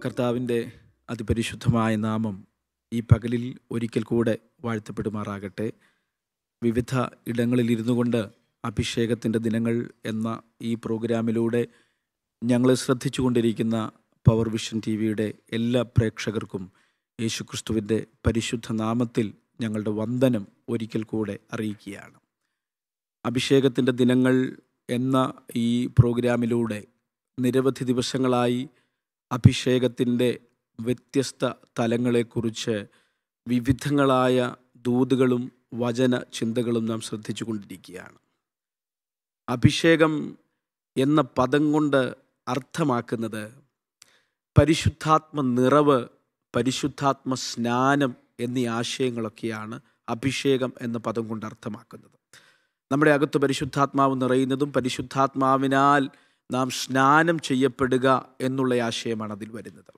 കർത്താവിൻ്റെ അതിപരിശുദ്ധമായ നാമം ഈ പകലിൽ ഒരിക്കൽ കൂടെ വാഴ്ത്തപ്പെടുമാറാകട്ടെ വിവിധ ഇടങ്ങളിൽ ഇരുന്നു കൊണ്ട് അഭിഷേകത്തിൻ്റെ ദിനങ്ങൾ എന്ന ഈ പ്രോഗ്രാമിലൂടെ ഞങ്ങൾ ശ്രദ്ധിച്ചു കൊണ്ടിരിക്കുന്ന പവർ വിഷൻ ടി വിയുടെ എല്ലാ പ്രേക്ഷകർക്കും യേശുക്രിസ്തുവിൻ്റെ പരിശുദ്ധ നാമത്തിൽ ഞങ്ങളുടെ വന്ദനം ഒരിക്കൽ കൂടെ അറിയിക്കുകയാണ് അഭിഷേകത്തിൻ്റെ ദിനങ്ങൾ എന്ന ഈ പ്രോഗ്രാമിലൂടെ നിരവധി ദിവസങ്ങളായി അഭിഷേകത്തിൻ്റെ വ്യത്യസ്ത തലങ്ങളെക്കുറിച്ച് വിവിധങ്ങളായ ദൂതുകളും വചന ചിന്തകളും നാം ശ്രദ്ധിച്ചു കൊണ്ടിരിക്കുകയാണ് അഭിഷേകം എന്ന പദം കൊണ്ട് അർത്ഥമാക്കുന്നത് പരിശുദ്ധാത്മ നിറവ് പരിശുദ്ധാത്മ സ്നാനം എന്നീ ആശയങ്ങളൊക്കെയാണ് അഭിഷേകം എന്ന പദം കൊണ്ട് അർത്ഥമാക്കുന്നത് നമ്മുടെ അകത്ത് പരിശുദ്ധാത്മാവ് നിറയുന്നതും പരിശുദ്ധാത്മാവിനാൽ നാം സ്നാനം ചെയ്യപ്പെടുക എന്നുള്ള ആശയമാണ് അതിൽ വരുന്നത്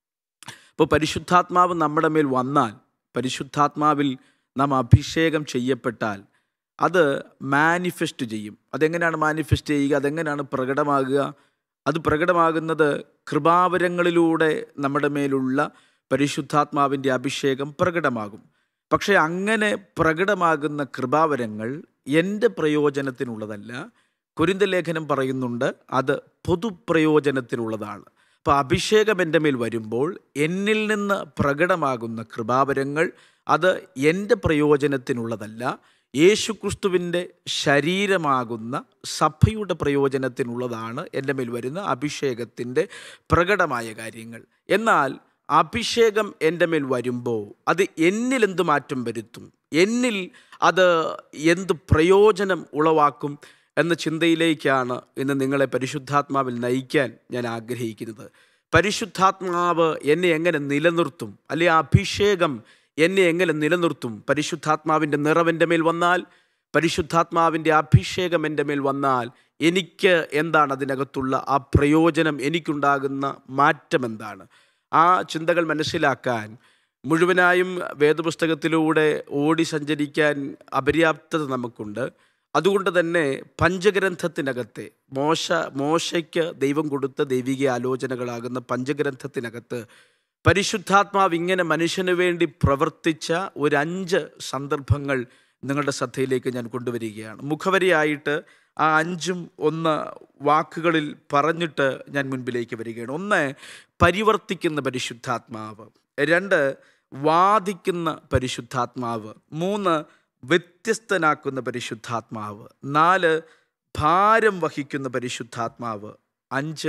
അപ്പോൾ പരിശുദ്ധാത്മാവ് നമ്മുടെ മേൽ വന്നാൽ പരിശുദ്ധാത്മാവിൽ നാം അഭിഷേകം ചെയ്യപ്പെട്ടാൽ അത് മാനിഫെസ്റ്റ് ചെയ്യും അതെങ്ങനെയാണ് മാനിഫെസ്റ്റ് ചെയ്യുക അതെങ്ങനെയാണ് പ്രകടമാകുക അത് പ്രകടമാകുന്നത് കൃപാവരങ്ങളിലൂടെ നമ്മുടെ മേലുള്ള പരിശുദ്ധാത്മാവിൻ്റെ അഭിഷേകം പ്രകടമാകും പക്ഷേ അങ്ങനെ പ്രകടമാകുന്ന കൃപാവരങ്ങൾ എൻ്റെ പ്രയോജനത്തിനുള്ളതല്ല കുരിന്ത ലേഖനം പറയുന്നുണ്ട് അത് പൊതുപ്രയോജനത്തിനുള്ളതാണ് അപ്പോൾ അഭിഷേകം എൻ്റെ മേൽ വരുമ്പോൾ എന്നിൽ നിന്ന് പ്രകടമാകുന്ന കൃപാവരങ്ങൾ അത് എൻ്റെ പ്രയോജനത്തിനുള്ളതല്ല യേശുക്രിസ്തുവിൻ്റെ ശരീരമാകുന്ന സഭയുടെ പ്രയോജനത്തിനുള്ളതാണ് എൻ്റെ മേൽ വരുന്ന അഭിഷേകത്തിൻ്റെ പ്രകടമായ കാര്യങ്ങൾ എന്നാൽ അഭിഷേകം എൻ്റെ മേൽ വരുമ്പോൾ അത് എന്നിൽ എന്ത് മാറ്റം വരുത്തും എന്നിൽ അത് എന്ത് പ്രയോജനം ഉളവാക്കും എന്ന ചിന്തയിലേക്കാണ് ഇന്ന് നിങ്ങളെ പരിശുദ്ധാത്മാവിൽ നയിക്കാൻ ഞാൻ ആഗ്രഹിക്കുന്നത് പരിശുദ്ധാത്മാവ് എന്നെ എങ്ങനെ നിലനിർത്തും അല്ലെ ആ അഭിഷേകം എന്നെ എങ്ങനെ നിലനിർത്തും പരിശുദ്ധാത്മാവിൻ്റെ നിറവെൻ്റെ മേൽ വന്നാൽ പരിശുദ്ധാത്മാവിൻ്റെ അഭിഷേകം എൻ്റെ മേൽ വന്നാൽ എനിക്ക് എന്താണ് അതിനകത്തുള്ള ആ പ്രയോജനം എനിക്കുണ്ടാകുന്ന മാറ്റം എന്താണ് ആ ചിന്തകൾ മനസ്സിലാക്കാൻ മുഴുവനായും വേദപുസ്തകത്തിലൂടെ ഓടി സഞ്ചരിക്കാൻ അപര്യാപ്തത നമുക്കുണ്ട് അതുകൊണ്ട് തന്നെ പഞ്ചഗ്രന്ഥത്തിനകത്തെ മോശ മോശയ്ക്ക് ദൈവം കൊടുത്ത ദൈവിക ആലോചനകളാകുന്ന പഞ്ചഗ്രന്ഥത്തിനകത്ത് പരിശുദ്ധാത്മാവ് ഇങ്ങനെ മനുഷ്യന് വേണ്ടി പ്രവർത്തിച്ച ഒരു അഞ്ച് സന്ദർഭങ്ങൾ നിങ്ങളുടെ ശ്രദ്ധയിലേക്ക് ഞാൻ കൊണ്ടുവരികയാണ് മുഖവരിയായിട്ട് ആ അഞ്ചും ഒന്ന് വാക്കുകളിൽ പറഞ്ഞിട്ട് ഞാൻ മുൻപിലേക്ക് വരികയാണ് ഒന്ന് പരിവർത്തിക്കുന്ന പരിശുദ്ധാത്മാവ് രണ്ട് വാദിക്കുന്ന പരിശുദ്ധാത്മാവ് മൂന്ന് വ്യത്യസ്തനാക്കുന്ന പരിശുദ്ധാത്മാവ് നാല് ഭാരം വഹിക്കുന്ന പരിശുദ്ധാത്മാവ് അഞ്ച്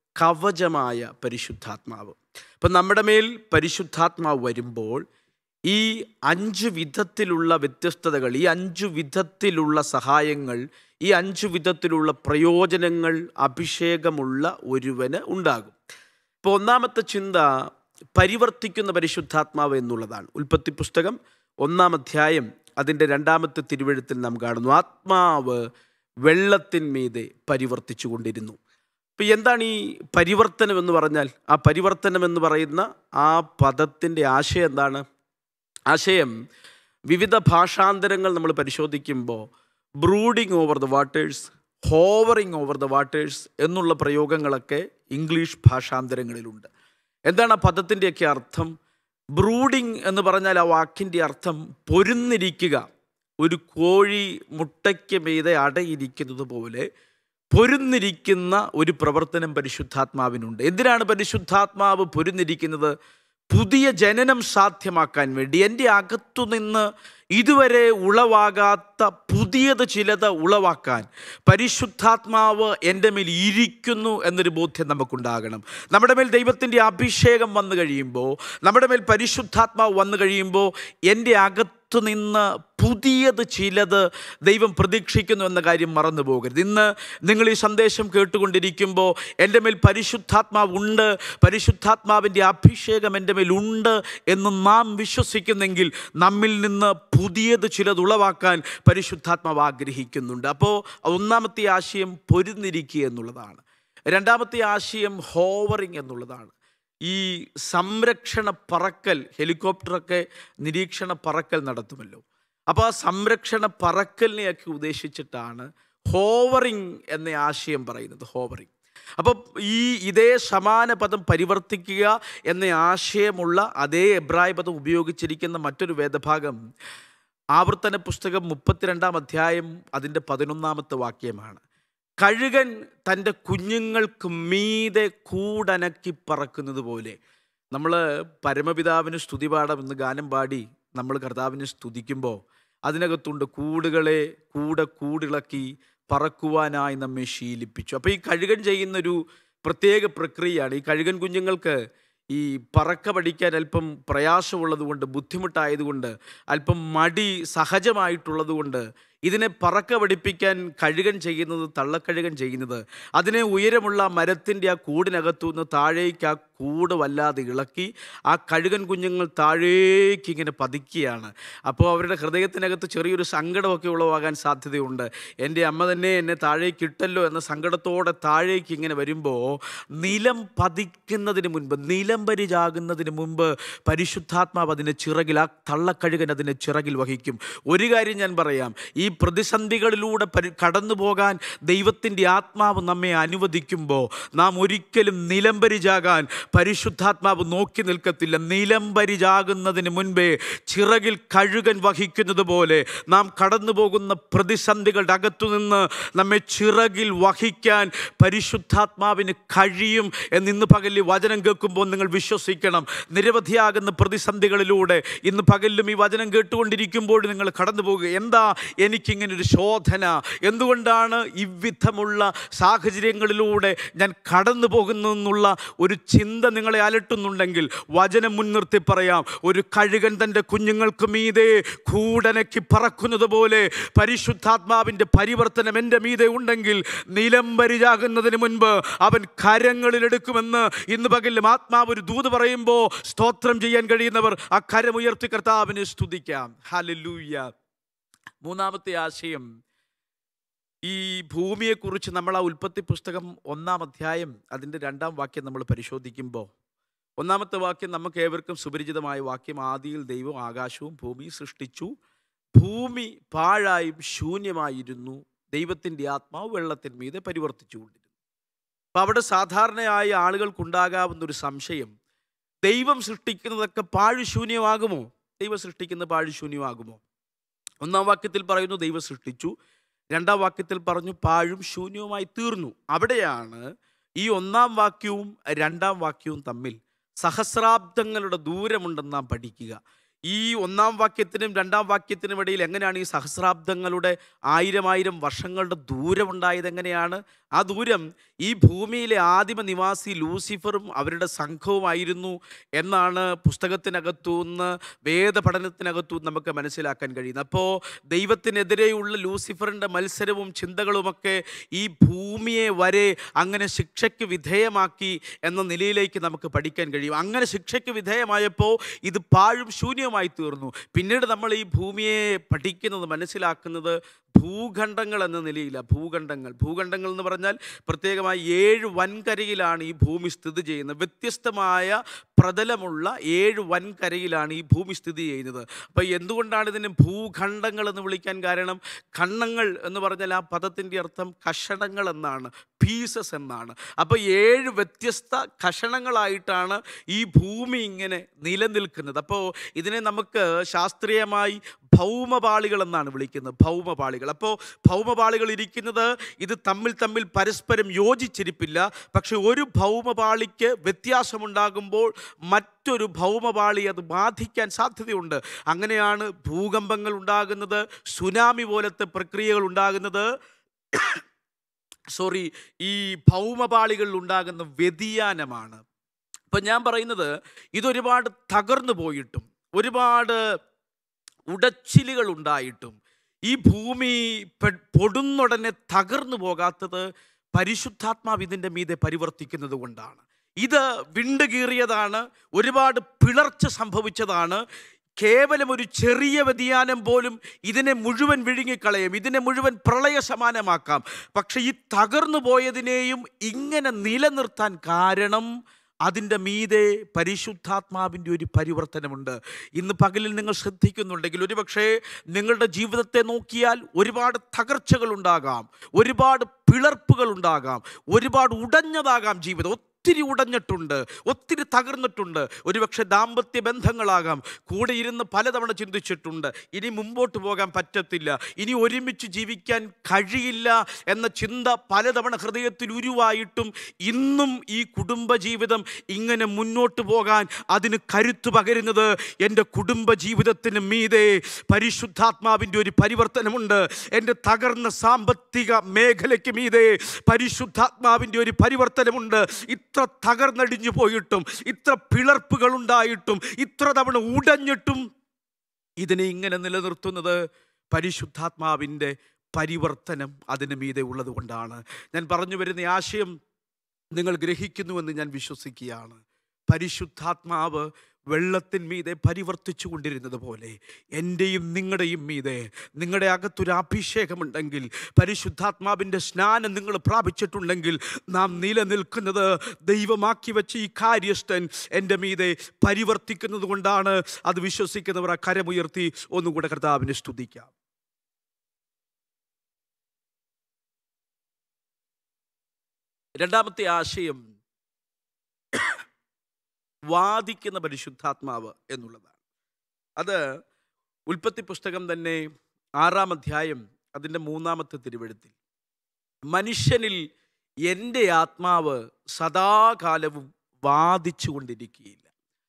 കവചമായ പരിശുദ്ധാത്മാവ് അപ്പം നമ്മുടെ മേൽ പരിശുദ്ധാത്മാവ് വരുമ്പോൾ ഈ അഞ്ച് വിധത്തിലുള്ള വ്യത്യസ്തതകൾ ഈ അഞ്ചു വിധത്തിലുള്ള സഹായങ്ങൾ ഈ അഞ്ചു വിധത്തിലുള്ള പ്രയോജനങ്ങൾ അഭിഷേകമുള്ള ഒരുവന് ഉണ്ടാകും ഇപ്പോൾ ഒന്നാമത്തെ ചിന്ത പരിവർത്തിക്കുന്ന പരിശുദ്ധാത്മാവ് എന്നുള്ളതാണ് ഉൽപ്പത്തി പുസ്തകം ഒന്നാം അധ്യായം അതിൻ്റെ രണ്ടാമത്തെ തിരുവഴുത്തിൽ നാം കാണുന്നു ആത്മാവ് വെള്ളത്തിന്മീതെ പരിവർത്തിച്ചു കൊണ്ടിരുന്നു ഇപ്പം എന്താണ് ഈ പരിവർത്തനം എന്ന് പറഞ്ഞാൽ ആ പരിവർത്തനം എന്ന് പറയുന്ന ആ പദത്തിൻ്റെ ആശയം എന്താണ് ആശയം വിവിധ ഭാഷാന്തരങ്ങൾ നമ്മൾ പരിശോധിക്കുമ്പോൾ brooding over the waters hovering over the waters എന്നുള്ള പ്രയോഗങ്ങളൊക്കെ ഇംഗ്ലീഷ് ഭാഷാന്തരങ്ങളിലുണ്ട് എന്താണ് ആ പദത്തിൻ്റെയൊക്കെ അർത്ഥം ബ്രൂഡിങ് എന്ന് പറഞ്ഞാൽ ആ വാക്കിൻ്റെ അർത്ഥം പൊരുന്നിരിക്കുക ഒരു കോഴി മുട്ടയ്ക്ക് മീതെ അടയിരിക്കുന്നത് പോലെ പൊരുന്നിരിക്കുന്ന ഒരു പ്രവർത്തനം പരിശുദ്ധാത്മാവിനുണ്ട് എന്തിനാണ് പരിശുദ്ധാത്മാവ് പൊരുന്നിരിക്കുന്നത് പുതിയ ജനനം സാധ്യമാക്കാൻ വേണ്ടി എൻ്റെ അകത്തുനിന്ന് ഇതുവരെ ഉളവാകാത്ത പുതിയത് ചിലത് ഉളവാക്കാൻ പരിശുദ്ധാത്മാവ് എൻ്റെ മേൽ ഇരിക്കുന്നു എന്നൊരു ബോധ്യം നമുക്കുണ്ടാകണം നമ്മുടെ മേൽ ദൈവത്തിൻ്റെ അഭിഷേകം വന്നു കഴിയുമ്പോൾ നമ്മുടെ മേൽ പരിശുദ്ധാത്മാവ് വന്നു കഴിയുമ്പോൾ എൻ്റെ അകത്ത് നിന്ന് പുതിയത് ചിലത് ദൈവം പ്രതീക്ഷിക്കുന്നു എന്ന കാര്യം മറന്നു പോകരുത് ഇന്ന് നിങ്ങൾ ഈ സന്ദേശം കേട്ടുകൊണ്ടിരിക്കുമ്പോൾ എൻ്റെ മേൽ പരിശുദ്ധാത്മാവ് ഉണ്ട് പരിശുദ്ധാത്മാവിൻ്റെ അഭിഷേകം എൻ്റെ മേൽ ഉണ്ട് എന്ന് നാം വിശ്വസിക്കുന്നെങ്കിൽ നമ്മിൽ നിന്ന് പുതിയത് ചിലത് ഉളവാക്കാൻ പരിശുദ്ധാത്മാവ് ആഗ്രഹിക്കുന്നുണ്ട് അപ്പോൾ ഒന്നാമത്തെ ആശയം പൊരുന്നിരിക്കുക എന്നുള്ളതാണ് രണ്ടാമത്തെ ആശയം ഹോവറിങ് എന്നുള്ളതാണ് ഈ സംരക്ഷണ പറക്കൽ ഹെലികോപ്റ്ററൊക്കെ നിരീക്ഷണ പറക്കൽ നടത്തുമല്ലോ അപ്പോൾ ആ സംരക്ഷണ പറക്കലിനെയൊക്കെ ഉദ്ദേശിച്ചിട്ടാണ് ഹോവറിങ് എന്ന ആശയം പറയുന്നത് ഹോവറിങ് അപ്പോൾ ഈ ഇതേ സമാന പദം പരിവർത്തിക്കുക എന്ന ആശയമുള്ള അതേ എബ്രായ പദം ഉപയോഗിച്ചിരിക്കുന്ന മറ്റൊരു വേദഭാഗം ആവർത്തന പുസ്തകം മുപ്പത്തിരണ്ടാം അധ്യായം അതിൻ്റെ പതിനൊന്നാമത്തെ വാക്യമാണ് കഴുകൻ തൻ്റെ കുഞ്ഞുങ്ങൾക്ക് മീതെ കൂടനക്കി പറക്കുന്നത് പോലെ നമ്മൾ പരമപിതാവിന് സ്തുതിപാഠം എന്ന് ഗാനം പാടി നമ്മൾ കർത്താവിനെ സ്തുതിക്കുമ്പോൾ അതിനകത്തുണ്ട് കൂടുകളെ കൂടെ കൂടിളക്കി പറക്കുവാനായി നമ്മെ ശീലിപ്പിച്ചു അപ്പോൾ ഈ കഴുകൻ ചെയ്യുന്നൊരു പ്രത്യേക പ്രക്രിയയാണ് ഈ കഴുകൻ കുഞ്ഞുങ്ങൾക്ക് ഈ പറക്ക പഠിക്കാൻ അല്പം പ്രയാസമുള്ളതുകൊണ്ട് ബുദ്ധിമുട്ടായതുകൊണ്ട് അല്പം മടി സഹജമായിട്ടുള്ളതുകൊണ്ട് ഇതിനെ പറക്ക പഠിപ്പിക്കാൻ കഴുകൻ ചെയ്യുന്നത് തള്ളക്കഴുകൻ ചെയ്യുന്നത് അതിനെ ഉയരമുള്ള മരത്തിൻ്റെ ആ കൂടിനകത്തു നിന്ന് താഴേക്ക് ആ കൂട് വല്ലാതെ ഇളക്കി ആ കഴുകൻ കുഞ്ഞുങ്ങൾ താഴേക്ക് ഇങ്ങനെ പതിക്കുകയാണ് അപ്പോൾ അവരുടെ ഹൃദയത്തിനകത്ത് ചെറിയൊരു സങ്കടമൊക്കെ ഉളവാകാൻ സാധ്യതയുണ്ട് എൻ്റെ അമ്മ തന്നെ എന്നെ താഴേക്ക് ഇട്ടല്ലോ എന്ന സങ്കടത്തോടെ താഴേക്ക് ഇങ്ങനെ വരുമ്പോൾ നിലം പതിക്കുന്നതിന് മുൻപ് നിലം പരിചാകുന്നതിന് മുമ്പ് പരിശുദ്ധാത്മാവ് അതിൻ്റെ ചിറകിൽ ആ തള്ളക്കഴുകൻ അതിൻ്റെ ചിറകിൽ വഹിക്കും ഒരു കാര്യം ഞാൻ പറയാം ഈ പ്രതിസന്ധികളിലൂടെ പരി കടന്നു പോകാൻ ദൈവത്തിൻ്റെ ആത്മാവ് നമ്മെ അനുവദിക്കുമ്പോൾ നാം ഒരിക്കലും നിലംപരിചാകാൻ പരിശുദ്ധാത്മാവ് നോക്കി നിൽക്കത്തില്ല നിലംപരിചാകുന്നതിന് മുൻപേ ചിറകിൽ കഴുകൻ വഹിക്കുന്നത് പോലെ നാം കടന്നു പോകുന്ന പ്രതിസന്ധികളുടെ അകത്തുനിന്ന് നമ്മെ ചിറകിൽ വഹിക്കാൻ പരിശുദ്ധാത്മാവിന് കഴിയും എന്നിന്ന് പകലിൽ വചനം കേൾക്കുമ്പോൾ നിങ്ങൾ വിശ്വസിക്കണം നിരവധിയാകുന്ന പ്രതിസന്ധികളിലൂടെ ഇന്ന് പകലിലും ഈ വചനം കേട്ടുകൊണ്ടിരിക്കുമ്പോൾ നിങ്ങൾ കടന്നു പോകുക എന്താ എനിക്കിങ്ങനൊരു ശോധന എന്തുകൊണ്ടാണ് ഇവിധമുള്ള സാഹചര്യങ്ങളിലൂടെ ഞാൻ കടന്നു പോകുന്നെന്നുള്ള ഒരു ചിന്ത നിങ്ങളെ അലട്ടുന്നുണ്ടെങ്കിൽ വചനം മുൻനിർത്തി പറയാം ഒരു കഴുകൻ തൻ്റെ കുഞ്ഞുങ്ങൾക്ക് മീതെ കൂടനക്കി പറക്കുന്നത് പോലെ പരിശുദ്ധാത്മാവിൻ്റെ പരിവർത്തനം എൻ്റെ മീതെ ഉണ്ടെങ്കിൽ നിലംപരിചാകുന്നതിന് മുൻപ് അവൻ കരങ്ങളിലെടുക്കുമെന്ന് ഇന്ന് പകലും ആത്മാവ് ഒരു ദൂത് പറയുമ്പോൾ സ്തോത്രം ചെയ്യാൻ കഴിയുന്നവർ ആ കരമുയർത്തി കർത്താവിനെ സ്തുതിക്കാം ഹല്ലേലൂയ മൂന്നാമത്തെ ആശയം ഈ ഭൂമിയെക്കുറിച്ച് നമ്മൾ ആ ഉൽപ്പത്തി പുസ്തകം ഒന്നാം അധ്യായം അതിൻ്റെ രണ്ടാം വാക്യം നമ്മൾ പരിശോധിക്കുമ്പോൾ ഒന്നാമത്തെ വാക്യം നമുക്ക് ഏവർക്കും സുപരിചിതമായ വാക്യം ആദിയിൽ ദൈവം ആകാശവും ഭൂമിയും സൃഷ്ടിച്ചു ഭൂമി പാഴായും ശൂന്യമായിരുന്നു ദൈവത്തിൻ്റെ ആത്മാവ് വെള്ളത്തിന്മീതെ പരിവർത്തിച്ചുകൊണ്ടിരുന്നു അപ്പം അവിടെ സാധാരണയായ ആളുകൾക്കുണ്ടാകാവുന്ന ഒരു സംശയം ദൈവം സൃഷ്ടിക്കുന്നതൊക്കെ പാഴുശൂന്യമാകുമോ ദൈവം സൃഷ്ടിക്കുന്നത് പാഴുശൂന്യമാകുമോ ഒന്നാം വാക്യത്തിൽ പറയുന്നു ദൈവം സൃഷ്ടിച്ചു രണ്ടാം വാക്യത്തിൽ പറഞ്ഞു പാഴും ശൂന്യവുമായി തീർന്നു അവിടെയാണ് ഈ ഒന്നാം വാക്യവും രണ്ടാം വാക്യവും തമ്മിൽ സഹസ്രാബ്ദങ്ങളുടെ ദൂരമുണ്ടെന്ന് നാം പഠിക്കുക ഈ ഒന്നാം വാക്യത്തിനും രണ്ടാം വാക്യത്തിനും ഇടയിൽ എങ്ങനെയാണ് ഈ സഹസ്രാബ്ദങ്ങളുടെ ആയിരം ആയിരം വർഷങ്ങളുടെ ദൂരമുണ്ടായത് എങ്ങനെയാണ് ആ ദൂരം ഈ ഭൂമിയിലെ ആദിമ നിവാസി ലൂസിഫറും അവരുടെ സംഘവുമായിരുന്നു എന്നാണ് പുസ്തകത്തിനകത്തു നിന്ന് വേദപഠനത്തിനകത്തു നിന്ന് നമുക്ക് മനസ്സിലാക്കാൻ കഴിയുന്നത് അപ്പോൾ ദൈവത്തിനെതിരെയുള്ള ലൂസിഫറിൻ്റെ മത്സരവും ചിന്തകളുമൊക്കെ ഈ ഭൂമിയെ വരെ അങ്ങനെ ശിക്ഷയ്ക്ക് വിധേയമാക്കി എന്ന നിലയിലേക്ക് നമുക്ക് പഠിക്കാൻ കഴിയും അങ്ങനെ ശിക്ഷയ്ക്ക് വിധേയമായപ്പോൾ ഇത് പാഴും ശൂന്യമായി തീർന്നു പിന്നീട് നമ്മൾ ഈ ഭൂമിയെ പഠിക്കുന്നത് മനസ്സിലാക്കുന്നത് ഭൂഖണ്ഡങ്ങൾ എന്ന നിലയിലാണ് ഭൂഖണ്ഡങ്ങൾ ഭൂഖണ്ഡങ്ങൾ എന്ന് പറഞ്ഞാൽ പ്രത്യേകമായി ഏഴ് വൻകരയിലാണ് ഈ ഭൂമി സ്ഥിതി ചെയ്യുന്നത് വ്യത്യസ്തമായ പ്രതലമുള്ള ഏഴ് വൻകരയിലാണ് ഈ ഭൂമി സ്ഥിതി ചെയ്യുന്നത് അപ്പോൾ എന്തുകൊണ്ടാണ് ഇതിന് ഭൂഖണ്ഡങ്ങൾ എന്ന് വിളിക്കാൻ കാരണം ഖണ്ഡങ്ങൾ എന്ന് പറഞ്ഞാൽ ആ പദത്തിൻ്റെ അർത്ഥം കഷണങ്ങൾ എന്നാണ് പീസസ് എന്നാണ് അപ്പോൾ ഏഴ് വ്യത്യസ്ത കഷണങ്ങളായിട്ടാണ് ഈ ഭൂമി ഇങ്ങനെ നിലനിൽക്കുന്നത് അപ്പോൾ ഇതിനെ നമുക്ക് ശാസ്ത്രീയമായി ഭൗമപാളികൾ എന്നാണ് വിളിക്കുന്നത് ഭൗമപാളികൾ അപ്പോൾ ഭൗമപാളികൾ ഇരിക്കുന്നത് ഇത് തമ്മിൽ തമ്മിൽ പരസ്പരം യോജിച്ചിരിപ്പില്ല പക്ഷെ ഒരു ഭൗമപാളിക്ക് വ്യത്യാസമുണ്ടാകുമ്പോൾ മറ്റൊരു ഭൗമപാളി അത് ബാധിക്കാൻ സാധ്യതയുണ്ട് അങ്ങനെയാണ് ഭൂകമ്പങ്ങൾ ഉണ്ടാകുന്നത് സുനാമി പോലത്തെ പ്രക്രിയകൾ ഉണ്ടാകുന്നത് സോറി ഈ ഭൗമപാളികളിൽ ഉണ്ടാകുന്ന വ്യതിയാനമാണ് ഇപ്പം ഞാൻ പറയുന്നത് ഇതൊരുപാട് തകർന്നു പോയിട്ടും ഒരുപാട് ഉടച്ചിലുകൾ ഉണ്ടായിട്ടും ഈ ഭൂമി പെ- പൊടുന്നുടനെ തകർന്നു പോകാത്തത് പരിശുദ്ധാത്മാവ് ഇതിൻ്റെ മീതെ പരിവർത്തിക്കുന്നത് കൊണ്ടാണ് ഇത് വിണ്ടുകീറിയതാണ് ഒരുപാട് പിളർച്ച സംഭവിച്ചതാണ് കേവലം ഒരു ചെറിയ വ്യതിയാനം പോലും ഇതിനെ മുഴുവൻ വിഴുങ്ങിക്കളയും ഇതിനെ മുഴുവൻ പ്രളയ സമാനമാക്കാം പക്ഷെ ഈ തകർന്നു പോയതിനെയും ഇങ്ങനെ നിലനിർത്താൻ കാരണം അതിൻ്റെ മീതെ പരിശുദ്ധാത്മാവിൻ്റെ ഒരു പരിവർത്തനമുണ്ട് ഇന്ന് പകലിൽ നിങ്ങൾ ശ്രദ്ധിക്കുന്നുണ്ടെങ്കിൽ ഒരുപക്ഷേ നിങ്ങളുടെ ജീവിതത്തെ നോക്കിയാൽ ഒരുപാട് തകർച്ചകൾ ഉണ്ടാകാം ഒരുപാട് പിളർപ്പുകൾ ഉണ്ടാകാം ഒരുപാട് ഉടഞ്ഞതാകാം ജീവിതം ഒത്തിരി ഉടഞ്ഞിട്ടുണ്ട് ഒത്തിരി തകർന്നിട്ടുണ്ട് ഒരുപക്ഷെ ദാമ്പത്യ ബന്ധങ്ങളാകാം കൂടെ ഇരുന്ന് പലതവണ ചിന്തിച്ചിട്ടുണ്ട് ഇനി മുമ്പോട്ട് പോകാൻ പറ്റത്തില്ല ഇനി ഒരുമിച്ച് ജീവിക്കാൻ കഴിയില്ല എന്ന ചിന്ത പലതവണ ഹൃദയത്തിൽ ഉരുവായിട്ടും ഇന്നും ഈ കുടുംബജീവിതം ഇങ്ങനെ മുന്നോട്ട് പോകാൻ അതിന് കരുത്ത് പകരുന്നത് എൻ്റെ കുടുംബജീവിതത്തിന് മീതെ പരിശുദ്ധാത്മാവിൻ്റെ ഒരു പരിവർത്തനമുണ്ട് എൻ്റെ തകർന്ന സാമ്പത്തിക മേഖലയ്ക്ക് മീതെ പരിശുദ്ധാത്മാവിൻ്റെ ഒരു പരിവർത്തനമുണ്ട് ഇത്ര തകർന്നടിഞ്ഞു പോയിട്ടും ഇത്ര പിളർപ്പുകൾ ഉണ്ടായിട്ടും ഇത്ര തവണ ഉടഞ്ഞിട്ടും ഇതിനെ ഇങ്ങനെ നിലനിർത്തുന്നത് പരിശുദ്ധാത്മാവിൻ്റെ പരിവർത്തനം അതിന് മീതെ ഉള്ളത് കൊണ്ടാണ് ഞാൻ പറഞ്ഞു വരുന്ന ആശയം നിങ്ങൾ ഗ്രഹിക്കുന്നുവെന്ന് ഞാൻ വിശ്വസിക്കുകയാണ് പരിശുദ്ധാത്മാവ് വെള്ളത്തിന്മീതെ പരിവർത്തിച്ചു കൊണ്ടിരുന്നത് പോലെ എൻ്റെയും നിങ്ങളുടെയും മീതെ നിങ്ങളുടെ അകത്തൊരു അഭിഷേകമുണ്ടെങ്കിൽ പരിശുദ്ധാത്മാവിൻ്റെ സ്നാനം നിങ്ങൾ പ്രാപിച്ചിട്ടുണ്ടെങ്കിൽ നാം നിലനിൽക്കുന്നത് ദൈവമാക്കി വെച്ച ഈ കാര്യസ്ഥൻ എൻ്റെ മീതെ പരിവർത്തിക്കുന്നത് കൊണ്ടാണ് അത് വിശ്വസിക്കുന്നവർ ആ കരമുയർത്തി ഒന്നുകൂടെ കർത്താവിനെ സ്തുതിക്കാം രണ്ടാമത്തെ ആശയം വാദിക്കുന്ന പരിശുദ്ധാത്മാവ് എന്നുള്ളതാണ് അത് ഉൽപ്പത്തി പുസ്തകം തന്നെ ആറാം അധ്യായം അതിൻ്റെ മൂന്നാമത്തെ തിരുവെഴുത്തിൽ മനുഷ്യനിൽ എൻ്റെ ആത്മാവ് സദാകാലവും വാദിച്ചു കൊണ്ടിരിക്കുകയില്ല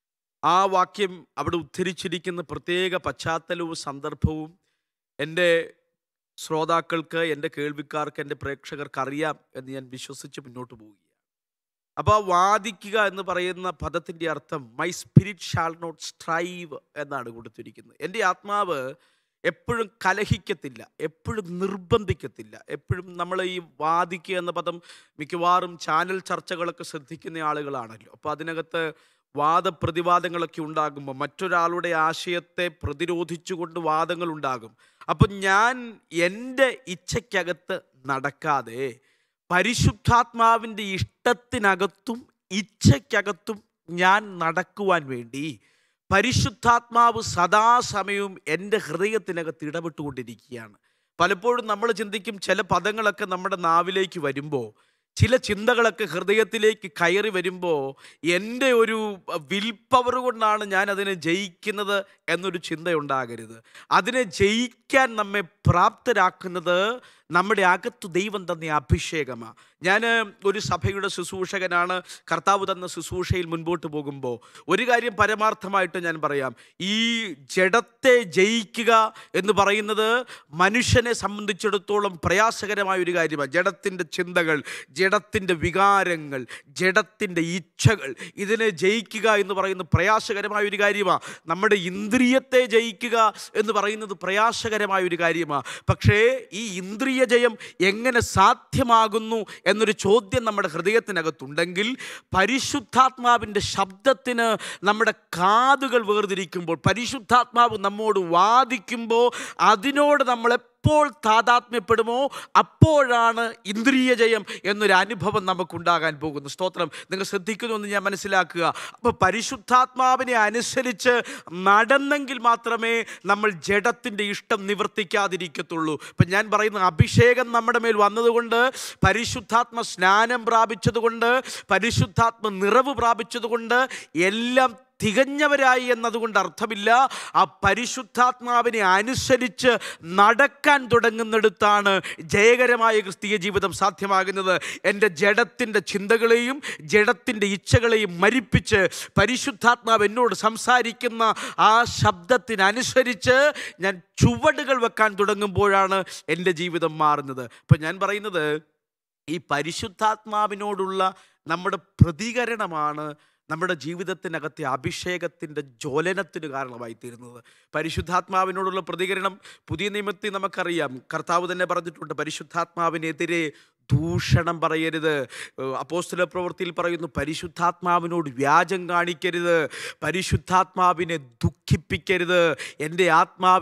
ആ വാക്യം അവിടെ ഉദ്ധരിച്ചിരിക്കുന്ന പ്രത്യേക പശ്ചാത്തലവും സന്ദർഭവും എൻ്റെ ശ്രോതാക്കൾക്ക് എൻ്റെ കേൾവിക്കാർക്ക് എൻ്റെ പ്രേക്ഷകർക്ക് അറിയാം എന്ന് ഞാൻ വിശ്വസിച്ച് മുന്നോട്ട് പോവുകയാണ് അപ്പോൾ വാദിക്കുക എന്ന് പറയുന്ന പദത്തിൻ്റെ അർത്ഥം my spirit shall not strive എന്നാണ് കൊടുത്തിരിക്കുന്നത് എൻ്റെ ആത്മാവ് എപ്പോഴും കലഹിക്കത്തില്ല എപ്പോഴും നിർബന്ധിക്കത്തില്ല എപ്പോഴും നമ്മൾ ഈ വാദിക്കുക എന്ന പദം മിക്കവാറും ചാനൽ ചർച്ചകളൊക്കെ ശ്രദ്ധിക്കുന്ന ആളുകളാണല്ലോ അപ്പോൾ അതിനകത്ത് വാദപ്രതിവാദങ്ങളൊക്കെ ഉണ്ടാകുമ്പോൾ മറ്റൊരാളുടെ ആശയത്തെ പ്രതിരോധിച്ചുകൊണ്ട് വാദങ്ങൾ ഉണ്ടാകും അപ്പം ഞാൻ എൻ്റെ ഇച്ഛയ്ക്കകത്ത് നടക്കാതെ പരിശുദ്ധാത്മാവിൻ്റെ ഇഷ്ടത്തിനകത്തും ഇച്ഛയ്ക്കകത്തും ഞാൻ നടക്കുവാൻ വേണ്ടി പരിശുദ്ധാത്മാവ് സദാസമയവും എൻ്റെ ഹൃദയത്തിനകത്ത് ഇടപെട്ടുകൊണ്ടിരിക്കുകയാണ് പലപ്പോഴും നമ്മൾ ചിന്തിക്കും ചില പദങ്ങളൊക്കെ നമ്മുടെ നാവിലേക്ക് വരുമ്പോൾ ചില ചിന്തകളൊക്കെ ഹൃദയത്തിലേക്ക് കയറി വരുമ്പോൾ എൻ്റെ ഒരു വിൽ പവർ കൊണ്ടാണ് ഞാൻ അതിനെ ജയിക്കുന്നത് എന്നൊരു ചിന്തയുണ്ടാകരുത് അതിനെ ജയിക്കാൻ നമ്മെ പ്രാപ്തരാക്കുന്നത് നമ്മുടെ അകത്ത് ദൈവം തന്ന അഭിഷേകമാണ് ഞാൻ ഒരു സഭയുടെ ശുശ്രൂഷകനാണ് കർത്താവ് തന്ന ശുശ്രൂഷയിൽ മുൻപോട്ട് പോകുമ്പോൾ ഒരു കാര്യം പരമാർത്ഥമായിട്ട് ഞാൻ പറയാം ഈ ജഡത്തെ ജയിക്കുക എന്ന് പറയുന്നത് മനുഷ്യനെ സംബന്ധിച്ചിടത്തോളം പ്രയാസകരമായ ഒരു കാര്യമാണ് ജഡത്തിൻ്റെ ചിന്തകൾ ജഡത്തിൻ്റെ വികാരങ്ങൾ ജഡത്തിൻ്റെ ഇച്ഛകൾ ഇതിനെ ജയിക്കുക എന്ന് പറയുന്നത് പ്രയാസകരമായ ഒരു കാര്യമാണ് നമ്മുടെ ഇന്ദ്രിയത്തെ ജയിക്കുക എന്ന് പറയുന്നത് പ്രയാസകരമായ ഒരു കാര്യമാണ് പക്ഷേ ഈ ഇന്ദ്രിയ ജയം എങ്ങനെ സാധ്യമാകുന്നു എന്നൊരു ചോദ്യം നമ്മുടെ ഹൃദയത്തിനകത്തുണ്ടെങ്കിൽ പരിശുദ്ധാത്മാവിൻ്റെ ശബ്ദത്തിന് നമ്മുടെ കാതുകൾ വേർതിരിക്കുമ്പോൾ പരിശുദ്ധാത്മാവ് നമ്മോട് വാദിക്കുമ്പോൾ അതിനോട് നമ്മൾ എപ്പോൾ താതാത്മ്യപ്പെടുമോ അപ്പോഴാണ് ഇന്ദ്രിയ ജയം എന്നൊരു അനുഭവം നമുക്കുണ്ടാകാൻ പോകുന്നു സ്തോത്രം നിങ്ങൾ ശ്രദ്ധിക്കുന്നു എന്ന് ഞാൻ മനസ്സിലാക്കുക അപ്പോൾ പരിശുദ്ധാത്മാവിനെ അനുസരിച്ച് നടന്നെങ്കിൽ മാത്രമേ നമ്മൾ ജഡത്തിൻ്റെ ഇഷ്ടം നിവർത്തിക്കാതിരിക്കത്തുള്ളൂ ഇപ്പം ഞാൻ പറയുന്ന അഭിഷേകം നമ്മുടെ മേൽ വന്നതുകൊണ്ട് പരിശുദ്ധാത്മ സ്നാനം പ്രാപിച്ചതുകൊണ്ട് പരിശുദ്ധാത്മ നിറവ് പ്രാപിച്ചതുകൊണ്ട് എല്ലാം തികഞ്ഞവരായി എന്നതുകൊണ്ട് അർത്ഥമില്ല ആ പരിശുദ്ധാത്മാവിനെ അനുസരിച്ച് നടക്കാൻ തുടങ്ങുന്നിടത്താണ് ജയകരമായ ക്രിസ്തീയ ജീവിതം സാധ്യമാകുന്നത് എൻ്റെ ജഡത്തിൻ്റെ ചിന്തകളെയും ജഡത്തിൻ്റെ ഇച്ഛകളെയും മരിപ്പിച്ച് പരിശുദ്ധാത്മാവ് എന്നോട് സംസാരിക്കുന്ന ആ ശബ്ദത്തിനനുസരിച്ച് ഞാൻ ചുവടുകൾ വെക്കാൻ തുടങ്ങുമ്പോഴാണ് എൻ്റെ ജീവിതം മാറുന്നത് അപ്പം ഞാൻ പറയുന്നത് ഈ പരിശുദ്ധാത്മാവിനോടുള്ള നമ്മുടെ പ്രതികരണമാണ് നമ്മുടെ ജീവിതത്തിനകത്തെ അഭിഷേകത്തിൻ്റെ ജ്വലനത്തിന് കാരണമായി തീരുന്നത് പരിശുദ്ധാത്മാവിനോടുള്ള പ്രതികരണം പുതിയ നിയമത്തിൽ നമുക്കറിയാം കർത്താവ് തന്നെ പറഞ്ഞിട്ടുണ്ട് പരിശുദ്ധാത്മാവിനെതിരെ ദൂഷണം പറയരുത് അപ്പോസ്തല പ്രവൃത്തിയിൽ പറയുന്നു പരിശുദ്ധാത്മാവിനോട് വ്യാജം കാണിക്കരുത് പരിശുദ്ധാത്മാവിനെ ദുഃഖിപ്പിക്കരുത് എൻ്റെ ആത്മാവിനെ